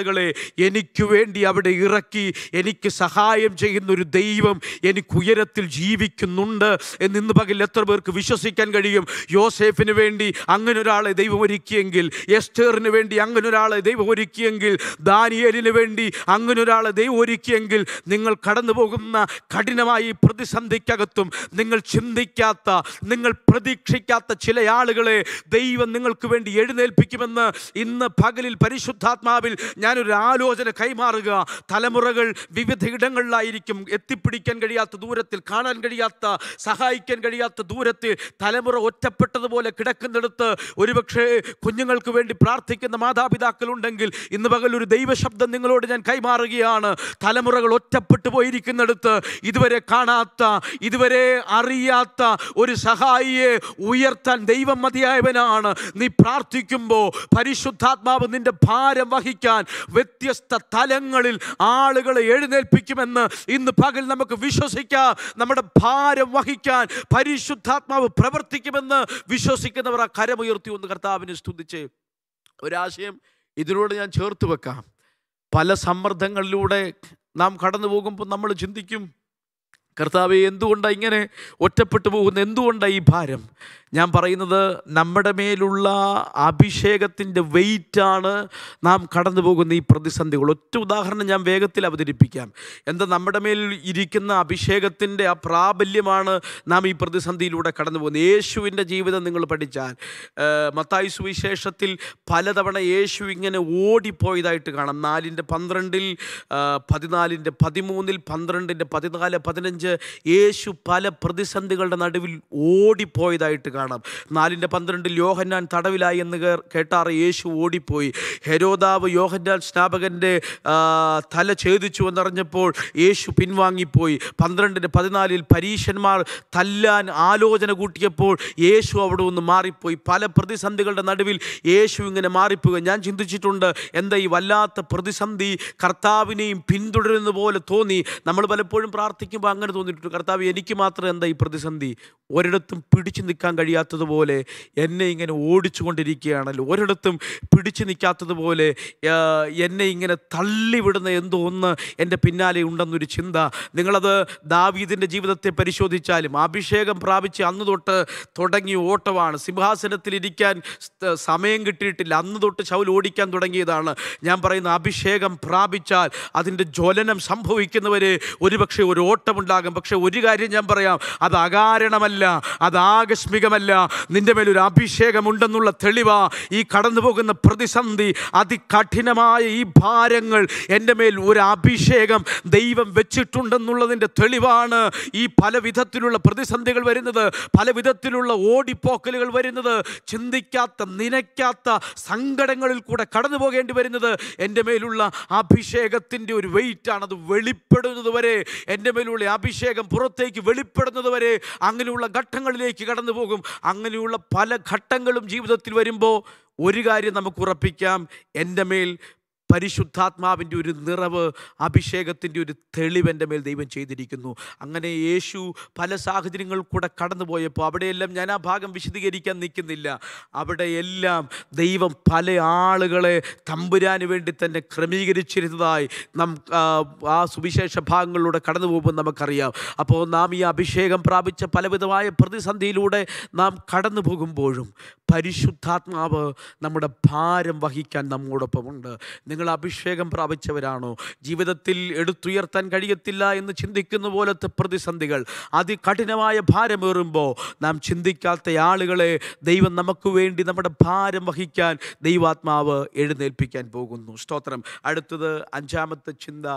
ആളുകളെ എനിക്ക് വേണ്ടി അവിടെ ഇറക്കി എനിക്ക് സഹായം ചെയ്യുന്ന ഒരു ദൈവം എനിക്ക് ഉയരത്തിൽ ജീവിക്കുന്നുണ്ട് എന്ന് ഇന്ന് പകൽ എത്ര പേർക്ക് വിശ്വസിക്കാൻ കഴിയും യോസേഫിന് വേണ്ടി അങ്ങനെ ഒരാളെ ദൈവം ഒരുക്കിയെങ്കിൽ എസ്റ്റേറിന് വേണ്ടി അങ്ങനെ ഒരാളെ ദൈവം ഒരുക്കിയെങ്കിൽ ദാനിയേലിന് വേണ്ടി അങ്ങനെ ഒരാളെ ദൈവം ഒരുക്കിയെങ്കിൽ നിങ്ങൾ കടന്നു പോകുന്ന കഠിനമായ ഈ പ്രതിസന്ധിക്കകത്തും നിങ്ങൾ ചിന്തിക്കാത്ത നിങ്ങൾ പ്രതീക്ഷിക്കാത്ത ചില ആളുകളെ ദൈവം നിങ്ങൾക്ക് വേണ്ടി എഴുന്നേൽപ്പിക്കുമെന്ന് ഇന്ന് പകലിൽ പരിശുദ്ധാത്മാവിൽ ഞാനൊരു ആലോചന കൈമാറുക തലമുറകൾ വിവിധ ഇടങ്ങളിലായിരിക്കും എത്തിപ്പിടിക്കാൻ കഴിയാത്ത ദൂരത്തിൽ കാണാൻ കഴിയാത്ത സഹായിക്കാൻ കഴിയാത്ത ദൂരത്തിൽ തലമുറ ഒറ്റപ്പെട്ടതുപോലെ കിടക്കുന്നിടത്ത് ഒരുപക്ഷെ കുഞ്ഞുങ്ങൾക്ക് വേണ്ടി പ്രാർത്ഥിക്കുന്ന മാതാപിതാക്കളുണ്ടെങ്കിൽ ഇന്ന് പകൽ ഒരു ദൈവശബ്ദം നിങ്ങളോട് ഞാൻ കൈമാറുകയാണ് തലമുറകൾ ഒറ്റപ്പെട്ടു പോയിരിക്കുന്നിടത്ത് ഇതുവരെ കാണാത്ത ഇതുവരെ അറിയാത്ത ഒരു സഹായിയെ ഉയർത്താൻ ദൈവം മതിയായവനാണ് നീ പ്രാർത്ഥിക്കുമ്പോൾ പരിശുദ്ധാത്മാവ് നിന്റെ ഭാരം വഹിക്കാൻ വ്യത്യസ്ത തലങ്ങളിൽ ആളുകളെ എഴുന്നേൽപ്പിക്കുമെന്ന് ഇന്ന് പകൽ നമുക്ക് വിശ്വസിക്കാം നമ്മുടെ ഭാരം വഹിക്കാൻ പരിശുദ്ധാത്മാവ് പ്രവർത്തിക്കുമെന്ന് വിശ്വസിക്കുന്നവർ ആ കരമുയർത്തി ഒന്ന് കർത്താവിനെ സ്തുതിച്ച് ഒരാശയം ഇതിനോട് ഞാൻ ചേർത്ത് വെക്കാം പല സമ്മർദ്ദങ്ങളിലൂടെ നാം കടന്നു പോകുമ്പോൾ നമ്മൾ ചിന്തിക്കും കർത്താവെ എന്തുകൊണ്ടാണ് ഇങ്ങനെ ഒറ്റപ്പെട്ടു പോകുന്നത് എന്തുകൊണ്ടാണ് ഈ ഭാരം ഞാൻ പറയുന്നത് നമ്മുടെ മേലുള്ള അഭിഷേകത്തിൻ്റെ വെയിറ്റാണ് നാം കടന്നു പോകുന്ന ഈ പ്രതിസന്ധികൾ ഒറ്റ ഉദാഹരണം ഞാൻ വേഗത്തിൽ അവതരിപ്പിക്കാം എന്താ നമ്മുടെ മേൽ ഇരിക്കുന്ന അഭിഷേകത്തിൻ്റെ ആ പ്രാബല്യമാണ് നാം ഈ പ്രതിസന്ധിയിലൂടെ കടന്നു പോകുന്നത് യേശുവിൻ്റെ ജീവിതം നിങ്ങൾ പഠിച്ചാൽ ഏഹ്, മത്തായി സുവിശേഷത്തിൽ പലതവണ യേശു ഇങ്ങനെ ഓടിപ്പോയതായിട്ട് കാണാം നാലിൻ്റെ പന്ത്രണ്ടിൽ ആ, പതിനാലിൻ്റെ പതിമൂന്നിൽ പന്ത്രണ്ടിൻ്റെ പതിനാല് പതിനഞ്ച് യേശു പല പ്രതിസന്ധികളുടെ നടുവിൽ ഓടിപ്പോയതായിട്ട് കാണാം നാലിൻ്റെ പന്ത്രണ്ടിൽ യോഹന്നാൻ തടവിലായി എന്ന് കേ- കേട്ടാറ് യേശു ഓടിപ്പോയി ഹെരോദാവ് യോഹന്നാൻ സ്നാപകൻ്റെ ആ, തല ഛേദിച്ചു എന്നറിഞ്ഞപ്പോൾ യേശു പിൻവാങ്ങിപ്പോയി പന്ത്രണ്ടിൻ്റെ പതിനാലിൽ പരീശന്മാർ തല്ലാൻ ആലോചന കൂട്ടിയപ്പോൾ യേശു അവിടെ നിന്ന് മാറിപ്പോയി പല പ്രതിസന്ധികളുടെ നടുവിൽ യേശു ഇങ്ങനെ മാറിപ്പോയി ഞാൻ ചിന്തിച്ചിട്ടുണ്ട് എന്താ ഈ വല്ലാത്ത പ്രതിസന്ധി കർത്താവിനെയും പിന്തുടരുന്ന പോലെ തോന്നി നമ്മൾ പലപ്പോഴും പ്രാർത്ഥിക്കുമ്പോൾ അങ്ങനെ തോന്നിയിട്ടുണ്ട് കർത്താവ് എനിക്ക് മാത്രം എന്താ ഈ പ്രതിസന്ധി ഒരിടത്തും പിടിച്ചു നിൽക്കാൻ കഴിയാത്തതുപോലെ എന്നെ ഇങ്ങനെ ഓടിച്ചുകൊണ്ടിരിക്കുകയാണല്ലോ ഒരിടത്തും പിടിച്ചു നിൽക്കാത്തതുപോലെ ആ, എന്നെ ഇങ്ങനെ തള്ളിവിടുന്ന എന്തോ ഒന്ന് എൻ്റെ പിന്നാലെ ഉണ്ടെന്നൊരു ചിന്ത നിങ്ങളത് ദാവീദിൻ്റെ ജീവിതത്തെ പരിശോധിച്ചാലും അഭിഷേകം പ്രാപിച്ച് അന്ന് തൊട്ട് തുടങ്ങിയ ഓട്ടമാണ് സിംഹാസനത്തിലിരിക്കാൻ സ്- സമയം കിട്ടിയിട്ടില്ല അന്ന് തൊട്ട് ശൗൽ ഓടിക്കാൻ തുടങ്ങിയതാണ് ഞാൻ പറയുന്ന അഭിഷേകം പ്രാപിച്ചാൽ അതിൻ്റെ ജ്വലനം സംഭവിക്കുന്നവരെ ഒരുപക്ഷെ ഒരു ഓട്ടമുണ്ടാകും പക്ഷെ ഒരു കാര്യം ഞാൻ പറയാം അത് അകാരണമല്ല അത് ആകസ്മികമല്ല നിന്റെ മേലൊരു അഭിഷേകമുണ്ടെന്നുള്ള തെളിവാ ഈ കടന്നു പോകുന്ന പ്രതിസന്ധി അതികഠിനമായ ഈ ഭാരങ്ങൾ എൻ്റെ മേൽ ഒരു അഭിഷേകം ദൈവം വെച്ചിട്ടുണ്ടെന്നുള്ളതിൻ്റെ തെളിവാണ് ഈ പല വിധത്തിലുള്ള പ്രതിസന്ധികൾ വരുന്നത് പല വിധത്തിലുള്ള ഓടിപ്പോക്കലുകൾ വരുന്നത് ചിന്തിക്കാത്ത നനയ്ക്കാത്ത സങ്കടങ്ങളിൽ കൂടെ കടന്നു പോകേണ്ടി വരുന്നത് എൻ്റെ മേലുള്ള അഭിഷേകത്തിൻ്റെ ഒരു വെയിറ്റാണ് അത് വെളിപ്പെടുന്നത് വരെ എൻ്റെ മേലുള്ള അഭിഷേകം പുറത്തേക്ക് വെളിപ്പെടുന്നത് വരെ അങ്ങനെയുള്ള ഘട്ടങ്ങളിലേക്ക് കടന്നു പോകും അങ്ങനെയുള്ള പല ഘട്ടങ്ങളും ജീവിതത്തിൽ വരുമ്പോൾ ഒരു കാര്യം നമുക്ക് ഉറപ്പിക്കാം എൻ്റെ മേൽ പരിശുദ്ധാത്മാവിൻ്റെ ഒരു നിറവ് അഭിഷേകത്തിൻ്റെ ഒരു തെളിവ് എൻ്റെ മേൽ ദൈവം ചെയ്തിരിക്കുന്നു അങ്ങനെ യേശു പല സാഹചര്യങ്ങളിൽ കൂടെ കടന്നുപോയപ്പോൾ അവിടെയെല്ലാം ഞാൻ ആ ഭാഗം വിശദീകരിക്കാൻ നിൽക്കുന്നില്ല അവിടെയെല്ലാം ദൈവം പല ആളുകളെ തമ്പുരാന് വേണ്ടി തന്നെ ക്രമീകരിച്ചിരുന്നതായി നാം ആ, ആ സുവിശേഷ ഭാഗങ്ങളിലൂടെ കടന്നു പോകുമ്പോൾ നമുക്കറിയാം അപ്പോൾ നാം ഈ അഭിഷേകം പ്രാപിച്ച പലവിധമായ പ്രതിസന്ധിയിലൂടെ നാം കടന്നു പോകുമ്പോഴും പരിശുദ്ധാത്മാവ് നമ്മുടെ ഭാരം വഹിക്കാൻ നമ്മോടൊപ്പമുണ്ട് നിങ്ങൾ അഭിഷേകം പ്രാപിച്ചവരാണോ ജീവിതത്തിൽ എടുത്തുയർത്താൻ കഴിയത്തില്ല എന്ന് ചിന്തിക്കുന്ന പോലത്തെ പ്രതിസന്ധികൾ അതികഠിനമായ ഭാരമേറുമ്പോൾ നാം ചിന്തിക്കാത്ത ആളുകളെ ദൈവം നമുക്ക് വേണ്ടി നമ്മുടെ ഭാരം വഹിക്കാൻ ദൈവാത്മാവ് എഴുന്നേൽപ്പിക്കാൻ പോകുന്നു സ്തോത്രം അടുത്തത് അഞ്ചാമത്തെ ചിന്ത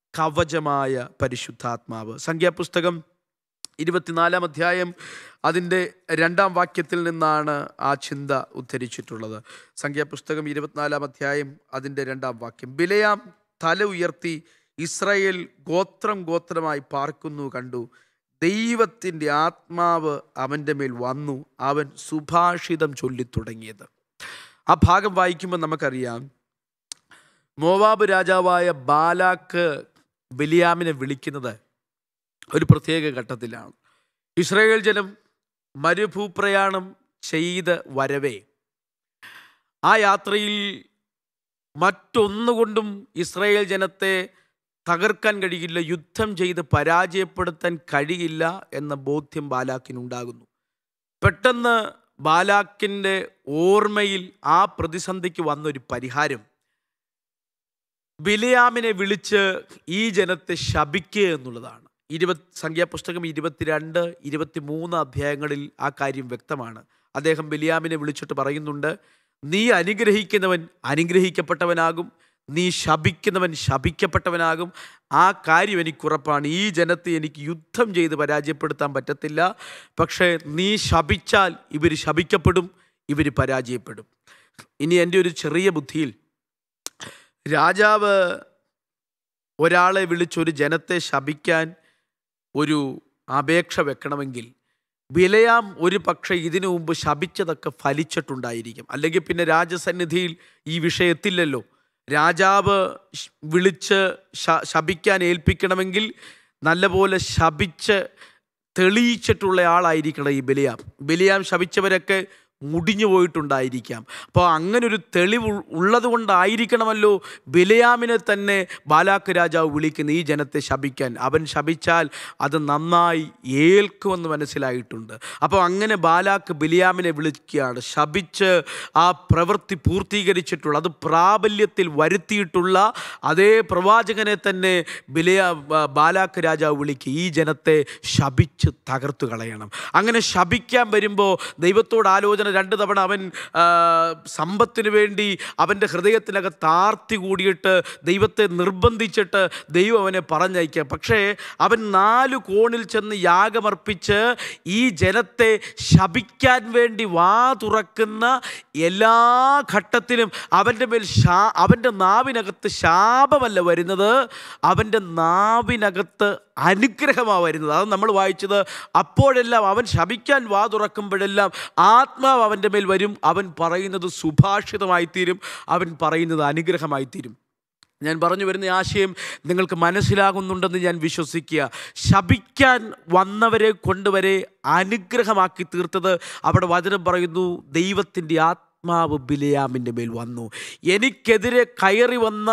കവചമായ പരിശുദ്ധാത്മാവ് സംഖ്യാപുസ്തകം ഇരുപത്തിനാലാം അധ്യായം അതിൻ്റെ രണ്ടാം വാക്യത്തിൽ നിന്നാണ് ആ ചിന്ത ഉദ്ധരിച്ചിട്ടുള്ളത് സംഖ്യാപുസ്തകം ഇരുപത്തിനാലാം അധ്യായം അതിൻ്റെ രണ്ടാം വാക്യം ബിലയാം തല ഉയർത്തി ഇസ്രായേൽ ഗോത്രം ഗോത്രമായി പാർക്കുന്നു കണ്ടു ദൈവത്തിൻ്റെ ആത്മാവ് അവൻ്റെ മേൽ വന്നു അവൻ സുഭാഷിതം ചൊല്ലിത്തുടങ്ങിയത് ആ ഭാഗം വായിക്കുമ്പോൾ നമുക്കറിയാം മോവാബ് രാജാവായ ബാലാക്ക് ബിലിയാമിനെ വിളിക്കുന്നത് ഒരു പ്രത്യേക ഘട്ടത്തിലാണ് ഇസ്രായേൽ ജനം മരുഭൂപ്രയാണം ചെയ്ത് വരവേ ആ യാത്രയിൽ മറ്റൊന്നുകൊണ്ടും ഇസ്രായേൽ ജനത്തെ തകർക്കാൻ കഴിയില്ല യുദ്ധം ചെയ്ത് പരാജയപ്പെടുത്താൻ കഴിയില്ല എന്ന ബോധ്യം ബാലാക്കിനുണ്ടാകുന്നു പെട്ടെന്ന് ബാലാക്കിൻ്റെ ഓർമ്മയിൽ ആ പ്രതിസന്ധിക്ക് വന്നൊരു പരിഹാരം ബിലിയാമിനെ വിളിച്ച് ഈ ജനത്തെ ശപിക്കുക എന്നുള്ളതാണ് ഇരുപത് സംഖ്യാപുസ്തകം ഇരുപത്തിരണ്ട് ഇരുപത്തിമൂന്ന് അധ്യായങ്ങളിൽ ആ കാര്യം വ്യക്തമാണ് അദ്ദേഹം ബിലിയാമിനെ വിളിച്ചിട്ട് പറയുന്നുണ്ട് നീ അനുഗ്രഹിക്കുന്നവൻ അനുഗ്രഹിക്കപ്പെട്ടവനാകും നീ ശപിക്കുന്നവൻ ശപിക്കപ്പെട്ടവനാകും ആ കാര്യം എനിക്ക് ഉറപ്പാണ് ഈ ജനത്തെ എനിക്ക് യുദ്ധം ചെയ്ത് പരാജയപ്പെടുത്താൻ പറ്റത്തില്ല പക്ഷേ നീ ശപിച്ചാൽ ഇവർ ശപിക്കപ്പെടും ഇവർ പരാജയപ്പെടും ഇനി എൻ്റെ ഒരു ചെറിയ ബുദ്ധിയിൽ രാജാവ് ഒരാളെ വിളിച്ചൊരു ജനത്തെ ശപിക്കാൻ ഒരു അപേക്ഷ വെക്കണമെങ്കിൽ വിലയാം ഒരു പക്ഷേ ഇതിനു മുമ്പ് ശപിച്ചതൊക്കെ ഫലിച്ചിട്ടുണ്ടായിരിക്കും അല്ലെങ്കിൽ പിന്നെ രാജസന്നിധിയിൽ ഈ വിഷയത്തില്ലല്ലോ രാജാവ് ശ്- വിളിച്ച് ശ- ശപിക്കാൻ ഏൽപ്പിക്കണമെങ്കിൽ നല്ലപോലെ ശപിച്ച് തെളിയിച്ചിട്ടുള്ള ആളായിരിക്കണം ഈ ബലിയാം ബലിയാം ശപിച്ചവരൊക്കെ മുടിഞ്ഞു പോയിട്ടുണ്ടായിരിക്കാം അപ്പോൾ അങ്ങനെ ഒരു തെളിവ് ഉള്ളത് കൊണ്ടായിരിക്കണമല്ലോ ബിലയാമിനെ തന്നെ ബാലാക്ക് രാജാവ് വിളിക്കുന്ന ഈ ജനത്തെ ശപിക്കാൻ അവൻ ശപിച്ചാൽ അത് നന്നായി ഏൽക്കുമെന്ന് മനസ്സിലായിട്ടുണ്ട് അപ്പോൾ അങ്ങനെ ബാലാക്ക് ബിലിയാമിനെ വിളിക്കുകയാണ് ശപിച്ച് ആ പ്രവൃത്തി പൂർത്തീകരിച്ചിട്ടുള്ള അത് പ്രാബല്യത്തിൽ വരുത്തിയിട്ടുള്ള അതേ പ്രവാചകനെ തന്നെ ബിലിയ ബ- ബാലാക്ക് രാജാവ് വിളിക്കുക ഈ ജനത്തെ ശപിച്ച് തകർത്തു കളയണം അങ്ങനെ ശപിക്കാൻ വരുമ്പോൾ ദൈവത്തോട് ആലോചന രണ്ട് തവണ അവൻ ആ, സമ്പത്തിന് വേണ്ടി അവൻ്റെ ഹൃദയത്തിനകത്ത് ആർത്തി കൂടിയിട്ട് ദൈവത്തെ നിർബന്ധിച്ചിട്ട് ദൈവം അവനെ പറഞ്ഞയക്കുക പക്ഷേ അവൻ നാല് കോണിൽ ചെന്ന് യാഗമർപ്പിച്ച് ഈ ജനത്തെ ശപിക്കാൻ വേണ്ടി വാ തുറക്കുന്ന എല്ലാ ഘട്ടത്തിലും അവൻ്റെ മേൽ ശാ അവൻ്റെ നാവിനകത്ത് ശാപമല്ല വരുന്നത് അവൻ്റെ നാവിനകത്ത് അനുഗ്രഹമാണ് വരുന്നത് അത് നമ്മൾ വായിച്ചത് അപ്പോഴെല്ലാം അവൻ ശപിക്കാൻ വാ തുറക്കുമ്പോഴെല്ലാം ആത്മാവ് അവൻ്റെ മേൽ വരും അവൻ പറയുന്നത് സുഭാഷിതമായി തീരും അവൻ പറയുന്നത് അനുഗ്രഹമായി തീരും ഞാൻ പറഞ്ഞു വരുന്ന ആശയം നിങ്ങൾക്ക് മനസ്സിലാകുന്നുണ്ടെന്ന് ഞാൻ വിശ്വസിക്കുക ശപിക്കാൻ വന്നവരെ കൊണ്ടുവരെ അനുഗ്രഹമാക്കി തീർത്തത് അവിടെ വചനം പറയുന്നു ദൈവത്തിൻ്റെ ആത്മാവ് ബിലയാമിൻ്റെ മേൽ വന്നു എനിക്കെതിരെ കയറി വന്ന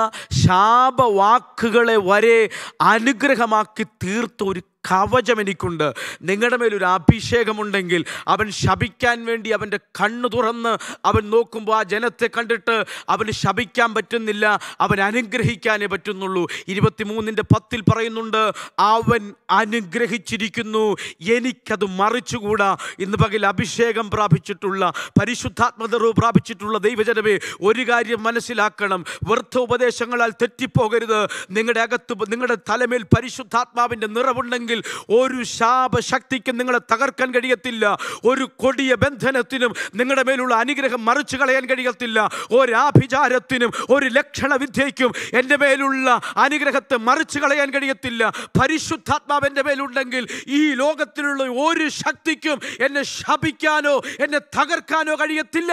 ശാപവാക്കുകളെ വരെ അനുഗ്രഹമാക്കി തീർത്ത ഒരു കവചം എനിക്കുണ്ട് നിങ്ങളുടെ മേലൊരു അഭിഷേകമുണ്ടെങ്കിൽ അവൻ ശപിക്കാൻ വേണ്ടി അവൻ്റെ കണ്ണു തുറന്ന് അവൻ നോക്കുമ്പോൾ ആ ജനത്തെ കണ്ടിട്ട് അവന് ശപിക്കാൻ പറ്റുന്നില്ല അവൻ അനുഗ്രഹിക്കാനേ പറ്റുന്നുള്ളൂ ഇരുപത്തിമൂന്നിൻ്റെ പത്തിൽ പറയുന്നുണ്ട് അവൻ അനുഗ്രഹിച്ചിരിക്കുന്നു എനിക്കത് മറിച്ചുകൂടാ ഇന്ന് പകൽ അഭിഷേകം പ്രാപിച്ചിട്ടുള്ള പരിശുദ്ധാത്മതറവ് പ്രാപിച്ചിട്ടുള്ള ദൈവജനമേ ഒരു കാര്യം മനസ്സിലാക്കണം വ്യർത്ഥ ഉപദേശങ്ങളാൽ തെറ്റിപ്പോകരുത് നിങ്ങളുടെ അകത്ത് നിങ്ങളുടെ തലമേൽ പരിശുദ്ധാത്മാവിൻ്റെ നിറവുണ്ടെങ്കിൽ ഒരു ശാപശക്തിക്കും നിങ്ങളെ തകർക്കാൻ കഴിയത്തില്ല ഒരു കൊടിയ ബന്ധനത്തിനും നിങ്ങളുടെ മേലുള്ള അനുഗ്രഹം മറിച്ചു കളയാൻ കഴിയത്തില്ല ഒരാഭിചാരത്തിനും ഒരു ലക്ഷണ വിദ്യയ്ക്കും എൻ്റെ മേലുള്ള അനുഗ്രഹത്തെ മറിച്ചു കളയാൻ കഴിയത്തില്ല പരിശുദ്ധാത്മാവ് എൻ്റെ മേലുണ്ടെങ്കിൽ ഈ ലോകത്തിലുള്ള ഒരു ശക്തിക്കും എന്നെ ശപിക്കാനോ എന്നെ തകർക്കാനോ കഴിയത്തില്ല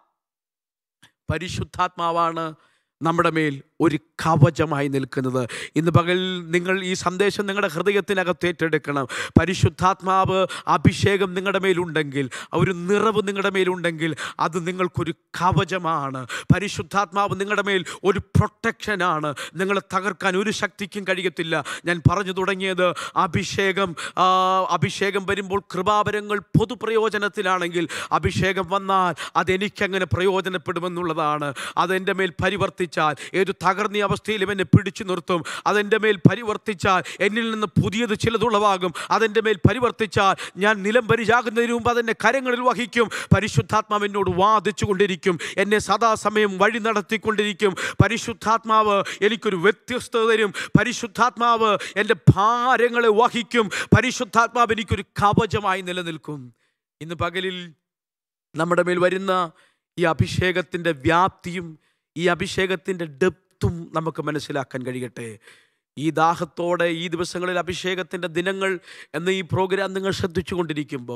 പരിശുദ്ധാത്മാവാണ് നമ്മുടെ മേൽ ഒരു കവചമായി നിൽക്കുന്നത് ഇന്ന് പകൽ നിങ്ങൾ ഈ സന്ദേശം നിങ്ങളുടെ ഹൃദയത്തിനകത്ത് ഏറ്റെടുക്കണം പരിശുദ്ധാത്മാവ് അഭിഷേകം നിങ്ങളുടെ മേലുണ്ടെങ്കിൽ ഒരു നിറവ് നിങ്ങളുടെ മേലുണ്ടെങ്കിൽ അത് നിങ്ങൾക്കൊരു കവചമാണ് പരിശുദ്ധാത്മാവ് നിങ്ങളുടെ മേൽ ഒരു പ്രൊട്ടക്ഷനാണ് നിങ്ങളെ തകർക്കാൻ ഒരു ശക്തിക്കും കഴിയത്തില്ല ഞാൻ പറഞ്ഞു തുടങ്ങിയത് അഭിഷേകം ആ, അഭിഷേകം വരുമ്പോൾ കൃപാവരങ്ങൾ പൊതുപ്രയോജനത്തിലാണെങ്കിൽ അഭിഷേകം വന്നാൽ അതെനിക്കങ്ങനെ പ്രയോജനപ്പെടുമെന്നുള്ളതാണ് അതെൻ്റെ മേൽ പരിവർത്തിച്ചാൽ ഏത് തകർന്ന അവസ്ഥയിലും എന്നെ പിടിച്ചു നിർത്തും അതെൻ്റെ മേൽ പരിവർത്തിച്ചാൽ എന്നിൽ നിന്ന് പുതിയത് ചിലതുളവാകും അതെൻ്റെ മേൽ പരിവർത്തിച്ചാൽ ഞാൻ നിലം പരിചാകുന്നതിന് മുമ്പ് അതെന്നെ കരങ്ങളിൽ വഹിക്കും പരിശുദ്ധാത്മാവ് എന്നോട് വാദിച്ചു കൊണ്ടിരിക്കും എന്നെ സദാസമയം വഴി നടത്തിക്കൊണ്ടിരിക്കും പരിശുദ്ധാത്മാവ് എനിക്കൊരു വ്യത്യസ്തത തരും പരിശുദ്ധാത്മാവ് എൻ്റെ ഭാരങ്ങളെ വഹിക്കും പരിശുദ്ധാത്മാവ് എനിക്കൊരു കവചമായി നിലനിൽക്കും ഇന്ന് പകലിൽ നമ്മുടെ മേൽ വരുന്ന ഈ അഭിഷേകത്തിൻ്റെ വ്യാപ്തിയും ഈ അഭിഷേകത്തിൻ്റെ ഡെപ്തും നമുക്ക് മനസ്സിലാക്കാൻ കഴിയട്ടെ ഈ ദാഹത്തോടെ ഈ ദിവസങ്ങളിൽ അഭിഷേകത്തിൻ്റെ ദിനങ്ങൾ എന്ന ഈ പ്രോഗ്രാം നിങ്ങൾ ശ്രദ്ധിച്ചു കൊണ്ടിരിക്കുമ്പോൾ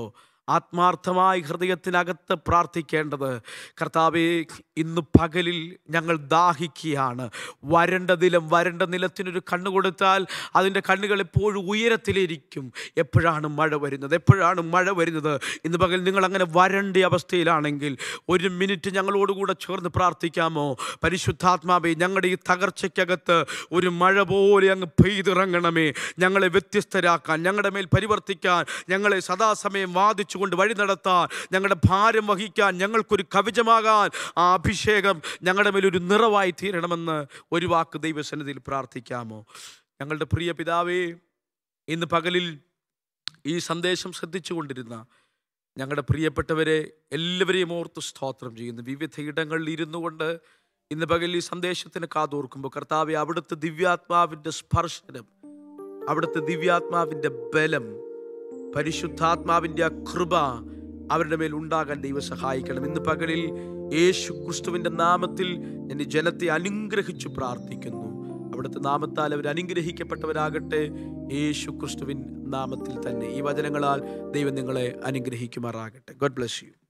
ആത്മാർത്ഥമായി ഹൃദയത്തിനകത്ത് പ്രാർത്ഥിക്കേണ്ടത് കർത്താവെ ഇന്ന് പകലിൽ ഞങ്ങൾ ദാഹിക്കുകയാണ് വരണ്ട നിലം വരണ്ട നിലത്തിനൊരു കണ്ണു കൊടുത്താൽ അതിൻ്റെ കണ്ണുകൾ എപ്പോഴും ഉയരത്തിലിരിക്കും എപ്പോഴാണ് മഴ വരുന്നത് എപ്പോഴാണ് മഴ വരുന്നത് ഇന്ന് പകൽ നിങ്ങൾ അങ്ങനെ വരണ്ട അവസ്ഥയിലാണെങ്കിൽ ഒരു മിനിറ്റ് ഞങ്ങളോടുകൂടെ ചേർന്ന് പ്രാർത്ഥിക്കാമോ പരിശുദ്ധാത്മാവേ ഞങ്ങളുടെ ഈ തകർച്ചയ്ക്കകത്ത് ഒരു മഴ പോലെ അങ്ങ് പെയ്തിറങ്ങണമേ ഞങ്ങളെ വ്യത്യസ്തരാക്കാൻ ഞങ്ങളുടെ മേൽ പരിവർത്തിക്കാൻ ഞങ്ങളെ സദാസമയം വാദിച്ചുകൊണ്ട് വഴി നടത്താൻ ഞങ്ങളുടെ ഭാരം വഹിക്കാൻ ഞങ്ങൾക്കൊരു കവചമാകാൻ ആ അഭിഷേകം ഞങ്ങളുടെ മേൽ ഒരു നിറവായി തീരണമെന്ന് ഒരു വാക്ക് ദൈവസന്നിധിയിൽ പ്രാർത്ഥിക്കാമോ ഞങ്ങളുടെ പ്രിയ പിതാവേ ഇന്ന് പകലിൽ ഈ സന്ദേശം ശ്രദ്ധിച്ചുകൊണ്ടിരുന്ന ഞങ്ങളുടെ പ്രിയപ്പെട്ടവരെ എല്ലാവരെയും ഓർത്ത് സ്തോത്രം ചെയ്യുന്നു വിവിധ ഇടങ്ങളിൽ ഇരുന്നു കൊണ്ട് ഇന്ന് പകൽ ഈ സന്ദേശത്തിന് കാതോർക്കുമ്പോൾ കർത്താവെ അവിടുത്തെ ദിവ്യാത്മാവിൻ്റെ സ്പർശനം അവിടുത്തെ ദിവ്യാത്മാവിൻ്റെ ബലം പരിശുദ്ധാത്മാവിൻ്റെ ആ കൃപ അവരുടെ മേൽ ഉണ്ടാകാൻ ദൈവം സഹായിക്കണം ഇന്ന് പകലിൽ യേശു ക്രിസ്തുവിൻ്റെ നാമത്തിൽ ഞാൻ ഈ ജനത്തെ അനുഗ്രഹിച്ചു പ്രാർത്ഥിക്കുന്നു അവിടുത്തെ നാമത്താൽ അവർ അനുഗ്രഹിക്കപ്പെട്ടവരാകട്ടെ യേശു ക്രിസ്തുവിൻ നാമത്തിൽ തന്നെ ഈ വചനങ്ങളാൽ ദൈവം നിങ്ങളെ അനുഗ്രഹിക്കുമാറാകട്ടെ ഗോഡ് ബ്ലസ് യു